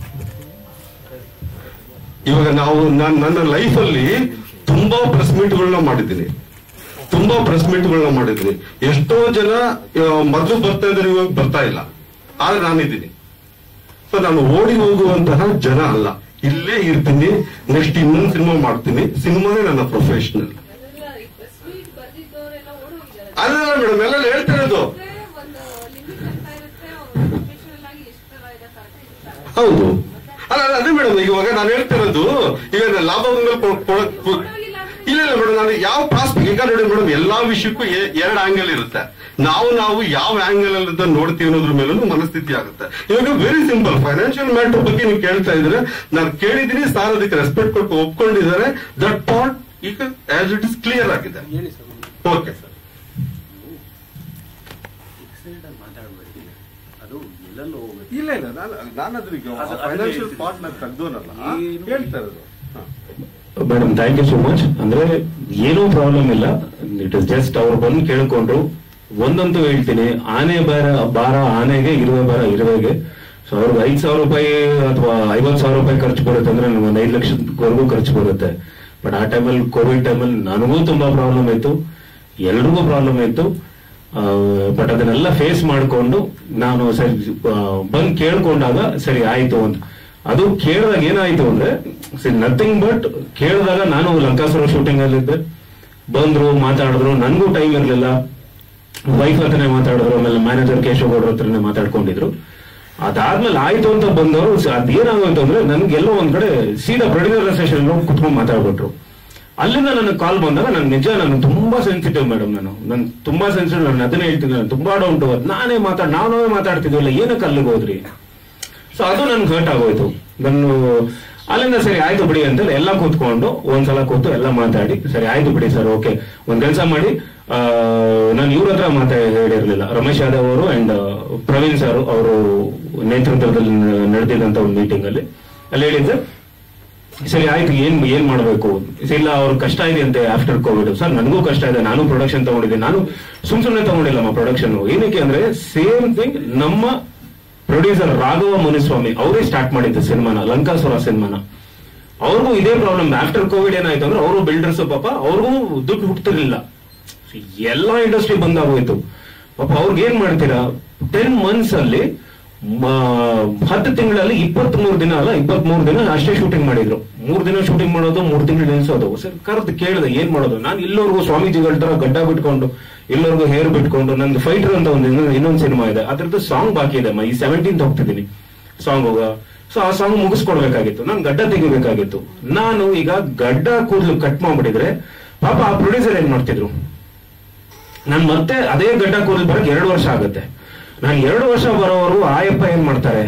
ಇವಾಗ ನಾವು ನಾನ್ ನನ್ನ ಲೈಫಲ್ಲಿ ತುಂಬಾ ಪ್ರೆಸ್ ಮೀಟ್ಗಳನ್ನ ಮಾಡಿದ್ದೀನಿ ತುಂಬಾ ಪ್ರೆಸ್ ಮೀಟ್ಗಳನ್ನ ಮಾಡಿದ್ದೀನಿ ಎಷ್ಟೋ ಜನ ಆ, ಮೊದ್ಲು ಬರ್ತಾ ಇದ್ದಾರೆ ಇವಾಗ ಬರ್ತಾ ಇಲ್ಲ ಆದ್ರೆ ನಾನಿದ್ದೀನಿ ಸೊ ನಾನು ಓಡಿ ಹೋಗುವಂತಹ ಜನ ಅಲ್ಲ ಇಲ್ಲೇ ಇರ್ತೀನಿ ನೆಕ್ಸ್ಟ್ ಇನ್ನೊಂದು ಸಿನಿಮಾ ಮಾಡ್ತೀನಿ ಸಿನಿಮಾನೇ ನನ್ನ ಪ್ರೊಫೆಷನಲ್ ಅದೆಲ್ಲ ಪ್ರೆಸ್ ಮೀಟ್ ಬರ್ದಿದ್ದವರೆಲ್ಲ ಓಡೋಗಿದ್ದಾರೆ ಅಲ್ಲ ಮೇಡಮ್ ಎಲ್ಲ ಹೇಳ್ತಾ ಇರೋದು ಒಂದು ಲಿಮಿಟ್ ಅಂತ ಇರುತ್ತೆ ಅವ್ರು ಪ್ರೊಫೆಷನಲ್ ಆಗಿ ಎಷ್ಟು ತರ ಇರತ್ತೆ ಅಂತ ಇರ್ತಾರೆ ಹೌದು ಅಲ್ಲ ಅಲ್ಲ ಅದೇ ಮೇಡಮ್ ಇವಾಗ ನಾನು ಹೇಳ್ತಾ ಇರೋದು ಈಗ ನಾನು ಲಾಭ ಬಂದ್ಮೇಲೆ ಕೊ- ಕೊ- ಕೊ- ಇಲ್ಲ ಇಲ್ಲ ಮೇಡಮ್ ನಾನು ಯಾವ ಪ್ರಾಸ್ಪೆಕ್ಟ್ ಈಗ ನೋಡಿ ಮೇಡಮ್ ಎಲ್ಲಾ ವಿಷಯಕ್ಕೂ ಎ- ಎರಡು ಆಂಗಲ್ ಇರುತ್ತೆ ನಾವು ನಾವು ಯಾವ ಆಂಗಲ್ ಅಲ್ಲಿ ನೋಡ್ತೀವಿ ಅನ್ನೋದ್ರ ಮೇಲೂ ಮನಸ್ಥಿತಿ ಆಗುತ್ತೆ ಇವಾಗ ವೆರಿ ಸಿಂಪಲ್ ಫೈನಾನ್ಷಿಯಲ್ ಮ್ಯಾಟರ್ ಬಗ್ಗೆ ನೀವು ಕೇಳ್ತಾ ಇದ್ರೆ ನಾನು ಕೇಳಿದ್ದೀನಿ ಸಾರ್ ಅದಕ್ಕೆ ರೆಸ್ಪೆಕ್ಟ್ ಕೊಟ್ಟು ಒಪ್ಕೊಂಡಿದ್ದಾರೆ ದಟ್ ಪಾರ್ಟ್ ಈಗ ಆಸ್ ಇಟ್ ಇಸ್ ಕ್ಲಿಯರ್ ಆಗಿದೆ ಓಕೆ ಸರ್ ಅದು ಎಲ್ಲೆಲ್ಲೋ ಹೋಗುತ್ತೆ ಇಲ್ಲ ಇಲ್ಲ ನಾನು ನಾನು ಅದ್ರಿಗೆ ಅದು- ಫೈನಾನ್ಷಿಯಲ್ ಪಾರ್ಟ್ ನಾನು ತೆಗ್ದೋನಲ್ಲ ಹೇಳ್ತಾ ಇರೋದು madam thank you so much ಅಂದ್ರೆ ಏನೂ ಪ್ರಾಬ್ಲಮ್ ಇಲ್ಲ ಇಟ್ ಇಸ್ ಜಸ್ಟ್ ಅವ್ರು ಬಂದು ಕೇಳ್ಕೊಂಡ್ರು ಒಂದಂತೂ ಹೇಳ್ತೀನಿ ಆನೆ ಭಾರ ಭಾರ ಆನೆಗೆ ಇರುವೆ ಭಾರ ಇರುವೆಗೆ ಸೊ ಅವ್ರಿಗೆ ಐದ್ ಸಾವಿರ ರೂಪಾಯಿ ಅಥವಾ ಐವತ್ ಸಾವಿರ ರೂಪಾಯಿ ಖರ್ಚು ಬರುತ್ತೆ ಅಂದ್ರೆ ನಮ್ಗೆ ಒಂದು ಐದು ಲಕ್ಷದವರೆಗೂ ಖರ್ಚು ಬರುತ್ತೆ ಬಟ್ ಆ ಟೈಮಲ್ಲಿ ಕೋವಿಡ್ ಟೈಮಲ್ಲಿ ನನಗೂ ತುಂಬಾ ಪ್ರಾಬ್ಲಮ್ ಇತ್ತು ಎಲ್ರಿಗೂ ಪ್ರಾಬ್ಲಮ್ ಇತ್ತು ಬಟ್ ಅದನ್ನೆಲ್ಲ ಫೇಸ್ ಮಾಡಿಕೊಂಡು ನಾನು ಸರಿ ಬಂದು ಕೇಳ್ಕೊಂಡಾಗ ಸರಿ ಆಯ್ತು ಅಂತ ಅದು ಕೇಳಿದಾಗ ಏನಾಯ್ತು ಅಂದ್ರೆ ನಥಿಂಗ್ ಬಟ್ ಕೇಳಿದಾಗ ನಾನು ಲಂಕಾಸುರ ಶೂಟಿಂಗ್ ಅಲ್ಲಿದ್ದೆ ಬಂದ್ರು ಮಾತಾಡಿದ್ರು ನನಗೂ ಟೈಮ್ ಇರಲಿಲ್ಲ ವೈಫ್ ಹತ್ರನೇ ಮಾತಾಡಿದ್ರು ಆಮೇಲೆ ಮ್ಯಾನೇಜರ್ ಕೇಶವ್ ಗೌಡ್ರ ಹತ್ರನೇ ಮಾತಾಡ್ಕೊಂಡಿದ್ರು ಅದಾದ್ಮೇಲೆ ಆಯ್ತು ಅಂತ ಬಂದವರು ಅದೇನಾಗೋಯ್ತು ಅಂದ್ರೆ ನನ್ಗೆಲ್ಲೋ ಒಂದ್ ಕಡೆ ಸೀದಾ ಪ್ರೊಡ್ಯೂಸರ್ ಸೆಷನ್ ಕುತ್ಕೊಂಡು ಮಾತಾಡ್ಬಿಟ್ರು ಅಲ್ಲಿಂದ ನನಗೆ ಕಾಲ್ ಬಂದಾಗ ನಾನು ನಿಜ ನಾನು ತುಂಬಾ ಸೆನ್ಸಿಟಿವ್ ಮೇಡಮ್ ನಾನು ನಾನು ತುಂಬಾ ಸೆನ್ಸಿಟಿವ್ ನಾನು ಅದನ್ನೇ ಹೇಳ್ತೀನಿ ನಾನು ತುಂಬಾ ಡೌನ್ ಟು ನಾನೇ ಮಾತಾಡ್ ನಾವೇ ಮಾತಾಡ್ತಿದ್ವಲ್ಲ ಏನಕ್ಕೆ ಅಲ್ಲಿಗೆ ಹೋದ್ರಿ ಸೊ ಅದು ನನ್ಗೆ ಹರ್ಟ್ ಆಗೋಯ್ತು ನಾನು ಅಲ್ಲಿಂದ ಸರಿ ಆಯ್ತು ಬಿಡಿ ಅಂತ ಎಲ್ಲ ಕೂತ್ಕೊಂಡು ಒಂದ್ಸಲ ಕೂತು ಎಲ್ಲ ಮಾತಾಡಿ ಸರಿ ಆಯ್ತು ಬಿಡಿ ಸರ್ ಓಕೆ ಒಂದ್ ಕೆಲಸ ಮಾಡಿ ಆ, ನಾನು ಇವ್ರ ಹತ್ರ ಮಾತಾ ಹೇಳಿರ್ಲಿಲ್ಲ ರಮೇಶ್ ಯಾದವ್ ಅವರು ಅಂಡ್ ಪ್ರವೀಣ್ ಸರ್ ಅವರು ನೇತೃತ್ವದಲ್ಲಿ ನಡೆದಿದ್ದಂತ ಒಂದು ಮೀಟಿಂಗ್ ಅಲ್ಲಿ ಅಲ್ಲಿ ಹೇಳಿದ್ದೆ ಸರಿ ಆಯ್ತು ಏನ್ ಏನ್ ಮಾಡ್ಬೇಕು ಇಲ್ಲ ಅವ್ರ ಕಷ್ಟ ಇದೆ ಅಂತೆ ಆಫ್ಟರ್ ಕೋವಿಡ್ ಸರ್ ನನಗೂ ಕಷ್ಟ ಇದೆ ನಾನು ಪ್ರೊಡಕ್ಷನ್ ತಗೊಂಡಿದ್ದೆ ನಾನು ಸುಮ್ ಸುಮ್ನೆ ತಗೊಂಡಿಲ್ಲಮ್ಮ ಪ್ರೊಡಕ್ಷನ್ ಏನಕ್ಕೆ ಅಂದ್ರೆ ಸೇಮ್ ಥಿಂಗ್ ನಮ್ಮ ಪ್ರೊಡ್ಯೂಸರ್ ರಾಘವ ಮುನಿಸ್ವಾಮಿ ಅವರೇ ಸ್ಟಾರ್ಟ್ ಮಾಡಿದ್ದು ಸಿನಿಮಾನ ಲಂಕಾಸುರ ಸಿನಿಮಾನ ಅವ್ರಿಗೂ ಇದೇ ಪ್ರಾಬ್ಲಮ್ ಆಫ್ಟರ್ ಕೋವಿಡ್ ಏನಾಯ್ತು ಅಂದ್ರೆ ಅವರು ಬಿಲ್ಡರ್ಸ್ ಪಾಪ ಅವ್ರಿಗೂ ದುಡ್ಡು ಹುಟ್ಟತಿರ್ಲಿಲ್ಲ ಎಲ್ಲಾ ಇಂಡಸ್ಟ್ರಿ ಬಂದಾಗೋಯ್ತು ಪಾಪ ಅವ್ರಿಗೆ ಏನ್ ಮಾಡ್ತೀರಾ ಟೆನ್ ಮಂತ್ಸ್ ಅಲ್ಲಿ ಮ- ಹತ್ತು ತಿಂಗಳಲ್ಲಿ ಇಪ್ಪತ್ತ್ ಮೂರು ದಿನ ಅಲ್ಲ ಇಪ್ಪತ್ತ್ ಮೂರು ದಿನ ಅಷ್ಟೇ ಶೂಟಿಂಗ್ ಮಾಡಿದ್ರು ಮೂರ್ ದಿನ ಶೂಟಿಂಗ್ ಮಾಡೋದು ಮೂರ್ ತಿಂಗಳು ನಿಲ್ಸೋದು ಸರ್ ಕರೆದು ಕೇಳಿದೆ ಏನ್ ಮಾಡೋದು ನಾನು ಇಲ್ಲೋರ್ಗು ಸ್ವಾಮೀಜಿಗಳ ತರ ಗಡ್ಡ ಬಿಟ್ಕೊಂಡು ಇಲ್ಲೋರ್ಗು ಹೇರ್ ಬಿಟ್ಕೊಂಡು ನಂದು ಫೈಟರ್ ಅಂತ ಒಂದು ಇನ್ನೊಂದು- ಇನ್ನೊಂದು ಸಿನಿಮಾ ಇದೆ ಅದ್ರದ್ದು ಸಾಂಗ್ ಬಾಕಿ ಇದೆ ಈ ಸೆವೆಂಟೀನ್ತ್ ಹೋಗ್ತಿದ್ದೀನಿ ಸಾಂಗ್ ಸೊ ಆ ಸಾಂಗ್ ಮುಗಿಸ್ಕೊಡ್ಬೇಕಾಗಿತ್ತು ನಾನು ಗಡ್ಡ ತೆಗಿಬೇಕಾಗಿತ್ತು ನಾನು ಈಗ ಗಡ್ಡ ಕೂದಲು ಕಟ್ ಮಾಡ್ಬಿಟ್ಟಿದ್ರೆ ಪಾಪ ಆ ಪ್ರೊಡ್ಯೂಸರ್ ಏನ್ ಮಾಡ್ತಿದ್ರು ನಾನ್ ಮತ್ತೆ ಅದೇ ಗಡ್ಡ ಕೂದಲು ಬರಕ್ ಎರಡು ವರ್ಷ ಆಗುತ್ತೆ ನಾನು ಎರಡು ವರ್ಷ ಬರೋವರು ಆಯಪ್ಪ ಏನ್ ಮಾಡ್ತಾರೆ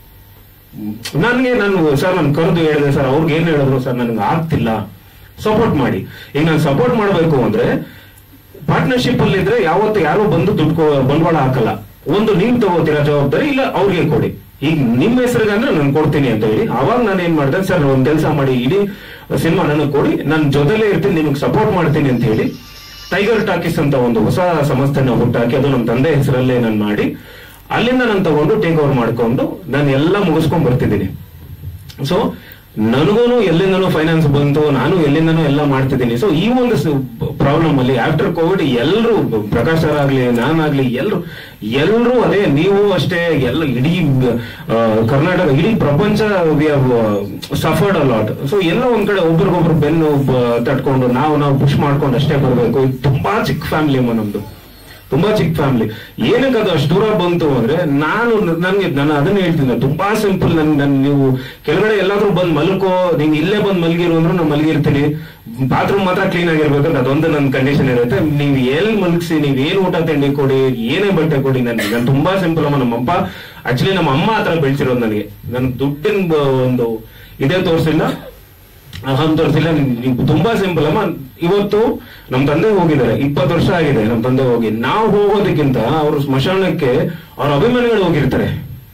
ನನ್ಗೆ ನಾನು ಸರ್ ನಾನು ಕರೆದು ಹೇಳಿದೆ ಸರ್ ಅವ್ರಿಗೆ ಏನ್ ಹೇಳಿದ್ರು ಸರ್ ನನ್ಗೆ ಆಗ್ತಿಲ್ಲ ಸಪೋರ್ಟ್ ಮಾಡಿ ಈಗ ನಾನು ಸಪೋರ್ಟ್ ಮಾಡಬೇಕು ಅಂದ್ರೆ ಪಾರ್ಟ್ನರ್ಶಿಪ್ ಅಲ್ಲಿ ಇದ್ರೆ ಯಾವತ್ತು ಯಾರು ಬಂದು ದುಡ್ಡು ಕೊ- ಬಂಡವಾಳ ಹಾಕಲ್ಲ ಒಂದು ನೀವ್ ತಗೋತೀರಾ ಜವಾಬ್ದಾರಿ ಇಲ್ಲ ಅವ್ರಿಗೆ ಕೊಡಿ ಈಗ ನಿಮ್ಮ ಹೆಸರಿಗೆ ಅಂದ್ರೆ ನಾನು ಕೊಡ್ತೀನಿ ಅಂತ ಹೇಳಿ ಅವಾಗ ನಾನು ಏನ್ ಮಾಡಿದೆ ಸರ್ ಒಂದ್ ಕೆಲಸ ಮಾಡಿ ಇಡೀ ಸಿನಿಮಾ ನನಗೆ ಕೊಡಿ ನಾನು ಜೊತೆಲೇ ಇರ್ತೀನಿ ನಿಮಗೆ ಸಪೋರ್ಟ್ ಮಾಡ್ತೀನಿ ಅಂತ ಹೇಳಿ ಟೈಗರ್ ಟಾಕೀಸ್ ಅಂತ ಒಂದು ಹೊಸ ಸಂಸ್ಥೆನ ಹುಟ್ಟಾಕಿ ಅದು ನಮ್ಮ ತಂದೆ ಹೆಸರಲ್ಲೇ ನಾನು ಮಾಡಿ ಅಲ್ಲಿಂದ ನಾನು ತಗೊಂಡು ಟೇಕ್ ಓವರ್ ಮಾಡ್ಕೊಂಡು ನಾನು ಎಲ್ಲ ಮುಗಿಸ್ಕೊಂಡ್ ಬರ್ತಿದ್ದೀನಿ ಸೊ ನನಗೂನು ಎಲ್ಲಿಂದನೂ ಫೈನಾನ್ಸ್ ಬಂತು ನಾನು ಎಲ್ಲಿಂದನೂ ಎಲ್ಲ ಮಾಡ್ತಿದ್ದೀನಿ ಸೊ ಈ ಒಂದು ಪ್ರಾಬ್ಲಮ್ ಅಲ್ಲಿ ಆಫ್ಟರ್ ಕೋವಿಡ್ ಎಲ್ಲರೂ ಪ್ರಕಾಶ್ ಸರ್ ಆಗ್ಲಿ ನಾನಾಗ್ಲಿ ಎಲ್ಲರೂ ಎಲ್ಲರೂ ಅದೇ ನೀವು ಅಷ್ಟೇ ಎಲ್ಲ ಇಡೀ ಆ, ಕರ್ನಾಟಕ ಇಡೀ ಪ್ರಪಂಚ ವಿ ಸಫರ್ಡ್ ಅಲಾಟ್ ಸೊ ಎಲ್ಲ ಒಂದ್ ಕಡೆ ಒಬ್ರಿಗೊಬ್ರು ಬೆನ್ನು ಬ- ತಟ್ಕೊಂಡು ನಾವು ನಾವು ಪುಷ್ ಮಾಡ್ಕೊಂಡು ಅಷ್ಟೇ ಬರಬೇಕು ಇದು ತುಂಬಾ ಚಿಕ್ಕ ಫ್ಯಾಮಿಲಿ ಅಮ್ಮ ನಮ್ದು ತುಂಬಾ ಚಿಕ್ಕ ಫ್ಯಾಮಿಲಿ ಏನಕ್ಕೆ ಅದು ಅಷ್ಟು ದೂರ ಬಂತು ಅಂದ್ರೆ ನಾನು ನನ್ಗೆ ನಾನು ಅದನ್ನ ಹೇಳ್ತೀನಿ ತುಂಬಾ ಸಿಂಪಲ್ ನನ್ ನನ್ ನೀವು ಕೆಳಗಡೆ ಎಲ್ಲಾದ್ರೂ ಬಂದ್ ಮಲ್ಕೋ ನೀನ್ ಇಲ್ಲೇ ಬಂದ್ ಮಲ್ಗಿರು ಅಂದ್ರೆ ನಾನು ಮಲ್ಗಿರ್ತೀನಿ ಬಾತ್ರೂಮ್ ಮಾತ್ರ ಕ್ಲೀನ್ ಆಗಿರ್ಬೇಕಂತ ಅದೊಂದು ನನ್ನ ಕಂಡೀಷನ್ ಇರುತ್ತೆ ನೀವ್ ಎಲ್ ಮಲ್ಗಿಸಿ ನೀವ್ ಏನ್ ಊಟ ತಿಂಡಿ ಕೊಡಿ ಏನೇ ಬಟ್ಟೆ ಕೊಡಿ ನನ್ಗೆ ನಾನು ತುಂಬಾ ಸಿಂಪಲ್ ಅಮ್ಮ ನಮ್ಮಪ್ಪ ಆಕ್ಚುಲಿ ನಮ್ಮ ಅಮ್ಮ ಆತರ ಬೆಳ್ಸಿರೋದು ನನಗೆ ನನ್ ದುಡ್ಡಿನ ಬ- ಒಂದು ಇದೇ ತೋರಿಸಿಲ್ಲ ಅಹಂ ತೋರಿಸಿಲ್ಲ ನೀವು ತುಂಬಾ ಸಿಂಪಲ್ ಅಮ್ಮ ಇವತ್ತು ನಮ್ ತಂದೆ ಹೋಗಿದ್ದಾರೆ ಇಪ್ಪತ್ತು ವರ್ಷ ಆಗಿದೆ ನಮ್ ತಂದೆ ಹೋಗಿ ನಾವು ಹೋಗೋದಕ್ಕಿಂತ ಅವ್ರ ಸ್ಮಶಾನಕ್ಕೆ ಅವ್ರ ಅಭಿಮಾನಿಗಳು ಹೋಗಿರ್ತಾರೆ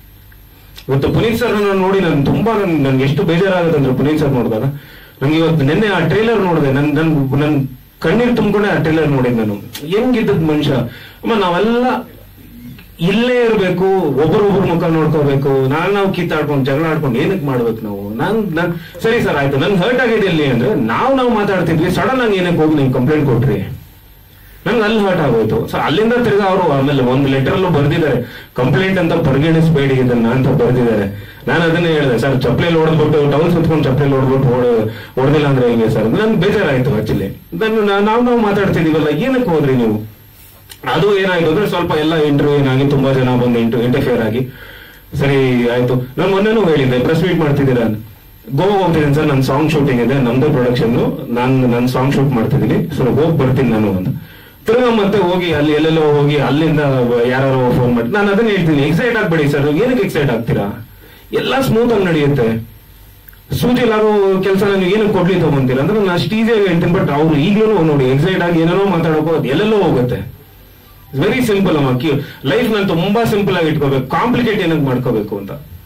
ಇವತ್ತು ಪುನೀತ್ ಸರ್ ನೋಡಿ ನಾನು ತುಂಬಾ ನನ್ ನನ್ಗೆ ಎಷ್ಟು ಬೇಜಾರಾಗುತ್ತೆ ಅಂದ್ರೆ ಪುನೀತ್ ಸರ್ ನೋಡಿದಾಗ ನಂಗೆ ಇವತ್ತು ನಿನ್ನೆ ಆ ಟ್ರೈಲರ್ ನೋಡಿದೆ ನನ್ ನನ್ ನನ್ ಕಣ್ಣೀರ್ ತುಂಬಿಕೊಂಡೆ ಆ ಟ್ರೈಲರ್ ನೋಡಿದ್ ನಾನು ಹೆಂಗಿದ್ದದ್ ಮನುಷ್ಯ ಅಮ್ಮ ನಾವೆಲ್ಲ ಇಲ್ಲೇ ಇರ್ಬೇಕು ಒಬ್ರೊಬ್ರ ಮುಖ ನೋಡ್ಕೋಬೇಕು ನಾನ್ ನಾವು ಕಿತ್ತಾಡ್ಕೊಂಡು ಜಗಳ ಆಡ್ಕೊಂಡು ಏನಕ್ಕೆ ಮಾಡ್ಬೇಕು ನಾವು ನಾನ್ ನಾನ್ ಸರಿ ಸರ್ ಆಯ್ತು ನನ್ ಹರ್ಟ್ ಆಗಿದೆ ಇಲ್ಲಿ ಅಂದ್ರೆ ನಾವು ನಾವು ಮಾತಾಡ್ತಿದ್ವಿ ಸಡನ್ ಆಗಿ ಏನಕ್ಕೆ ಹೋಗಿ ನೀವು ಕಂಪ್ಲೇಂಟ್ ಕೊಟ್ರಿ ನನ್ಗೆ ಅಲ್ಲಿ ಹರ್ಟ್ ಆಗೋಯ್ತು ಸೊ ಅಲ್ಲಿಂದ ತಿರ್ಗಾ ಅವರು ಆಮೇಲೆ ಒಂದು ಲೆಟರ್ ಅಲ್ಲೂ ಬರ್ದಿದ್ದಾರೆ ಕಂಪ್ಲೇಂಟ್ ಅಂತ ಪರಿಗಣಿಸಬೇಡಿ ಇದನ್ನ ಅಂತ ಬರ್ದಿದ್ದಾರೆ ನಾನು ಅದನ್ನೇ ಹೇಳಿದೆ ಸರ್ ಚಪ್ಪಲಿ ಹೊಡೆದ್ಬಿಟ್ಟು ಟೌನ್ ಸುತ್ಕೊಂಡು ಚಪ್ಪಲಿ ಹೊಡೆದ್ಬಿಟ್ಟು ಓಡ ಹೊಡೆದಿಲ್ಲ ಅಂದ್ರೆ ಹೆಂಗೆ ಸರ್ ನನ್ಗೆ ಬೇಜಾರಾಯ್ತು ಆಕ್ಚುಲಿ ನಾನು ನಾವು ನಾವು ಮಾತಾಡ್ತಿದೀವಲ್ಲ ಏನಕ್ಕೆ ಹೋದ್ರಿ ನೀವು ಅದು ಏನಾಯ್ತು ಅಂದ್ರೆ ಸ್ವಲ್ಪ ಎಲ್ಲ ಇಂಟರ್ವ್ಯೂ ಏನಾಗಿ ತುಂಬಾ ಜನ ಬಂದು ಇಂಟು ಇಂಟರ್ಫಿಯರ್ ಆಗಿ ಸರಿ ಆಯ್ತು ನಾನು ಮೊನ್ನೆನೂ ಹೇಳಿದ್ದೆ ಪ್ರೆಸ್ ಮೀಟ್ ಮಾಡ್ತಿದ್ದೀರಾ ಅಂತ. ಗೋವಾ ಹೋಗ್ತಿದ್ದೀನಿ ಸರ್ ನನ್ನ ಸಾಂಗ್ ಶೂಟಿಂಗ್ ಇದೆ ನಮ್ದೇ ಪ್ರೊಡಕ್ಷನ್ ನಾನು ನನ್ನ ಸಾಂಗ್ ಶೂಟ್ ಮಾಡ್ತಿದ್ದೀನಿ ಸೊ ಹೋಗಿ ಬರ್ತೀನಿ ನಾನು ಅಂತ ತಿರ್ಗಾ ಮತ್ತೆ ಹೋಗಿ ಅಲ್ಲಿ ಎಲ್ಲೆಲ್ಲೋ ಹೋಗಿ ಅಲ್ಲಿಂದ ಯಾರು ಫೋನ್ ಮಾಡಿ ನಾನು ಅದನ್ನ ಹೇಳ್ತೀನಿ ಎಕ್ಸೈಟ್ ಆಗ್ಬೇಡಿ ಸರ್ ಏನಕ್ಕೆ ಎಕ್ಸೈಟ್ ಆಗ್ತೀರಾ ಎಲ್ಲ ಸ್ಮೂತ್ ಆಗಿ ನಡೆಯುತ್ತೆ ಸೂಜಿಲಾಗೋ ಕೆಲಸ ನೀವು ಏನಕ್ಕೆ ಕೊಡ್ಲಿ ತಗೊಂತೀರ ಅಂದ್ರೆ ನಾನು ಅಷ್ಟು ಈಸಿಯಾಗಿ ಹೇಳ್ತೀನಿ ಬಟ್ ಅವ್ರು ಈಗಲೂ ನೋಡಿ ಎಕ್ಸೈಟ್ ಆಗಿ ಏನೇನೋ ಮಾತಾಡೋಕೋ ಅದು ಎಲ್ಲೆಲ್ಲೋ ಹೋಗುತ್ತೆ ವೆರಿ ಸಿಂಪಲ್ ಅಮ್ಮ ಲೈಫ್ ನಾನು ತುಂಬಾ ಸಿಂಪಲ್ ಆಗಿ ಇಟ್ಕೋಬೇಕು ಕಾಂಪ್ಲಿಕೇಟ್ ಏನಕ್ಕೆ ಮಾಡ್ಕೋಬೇಕು ಅಂತ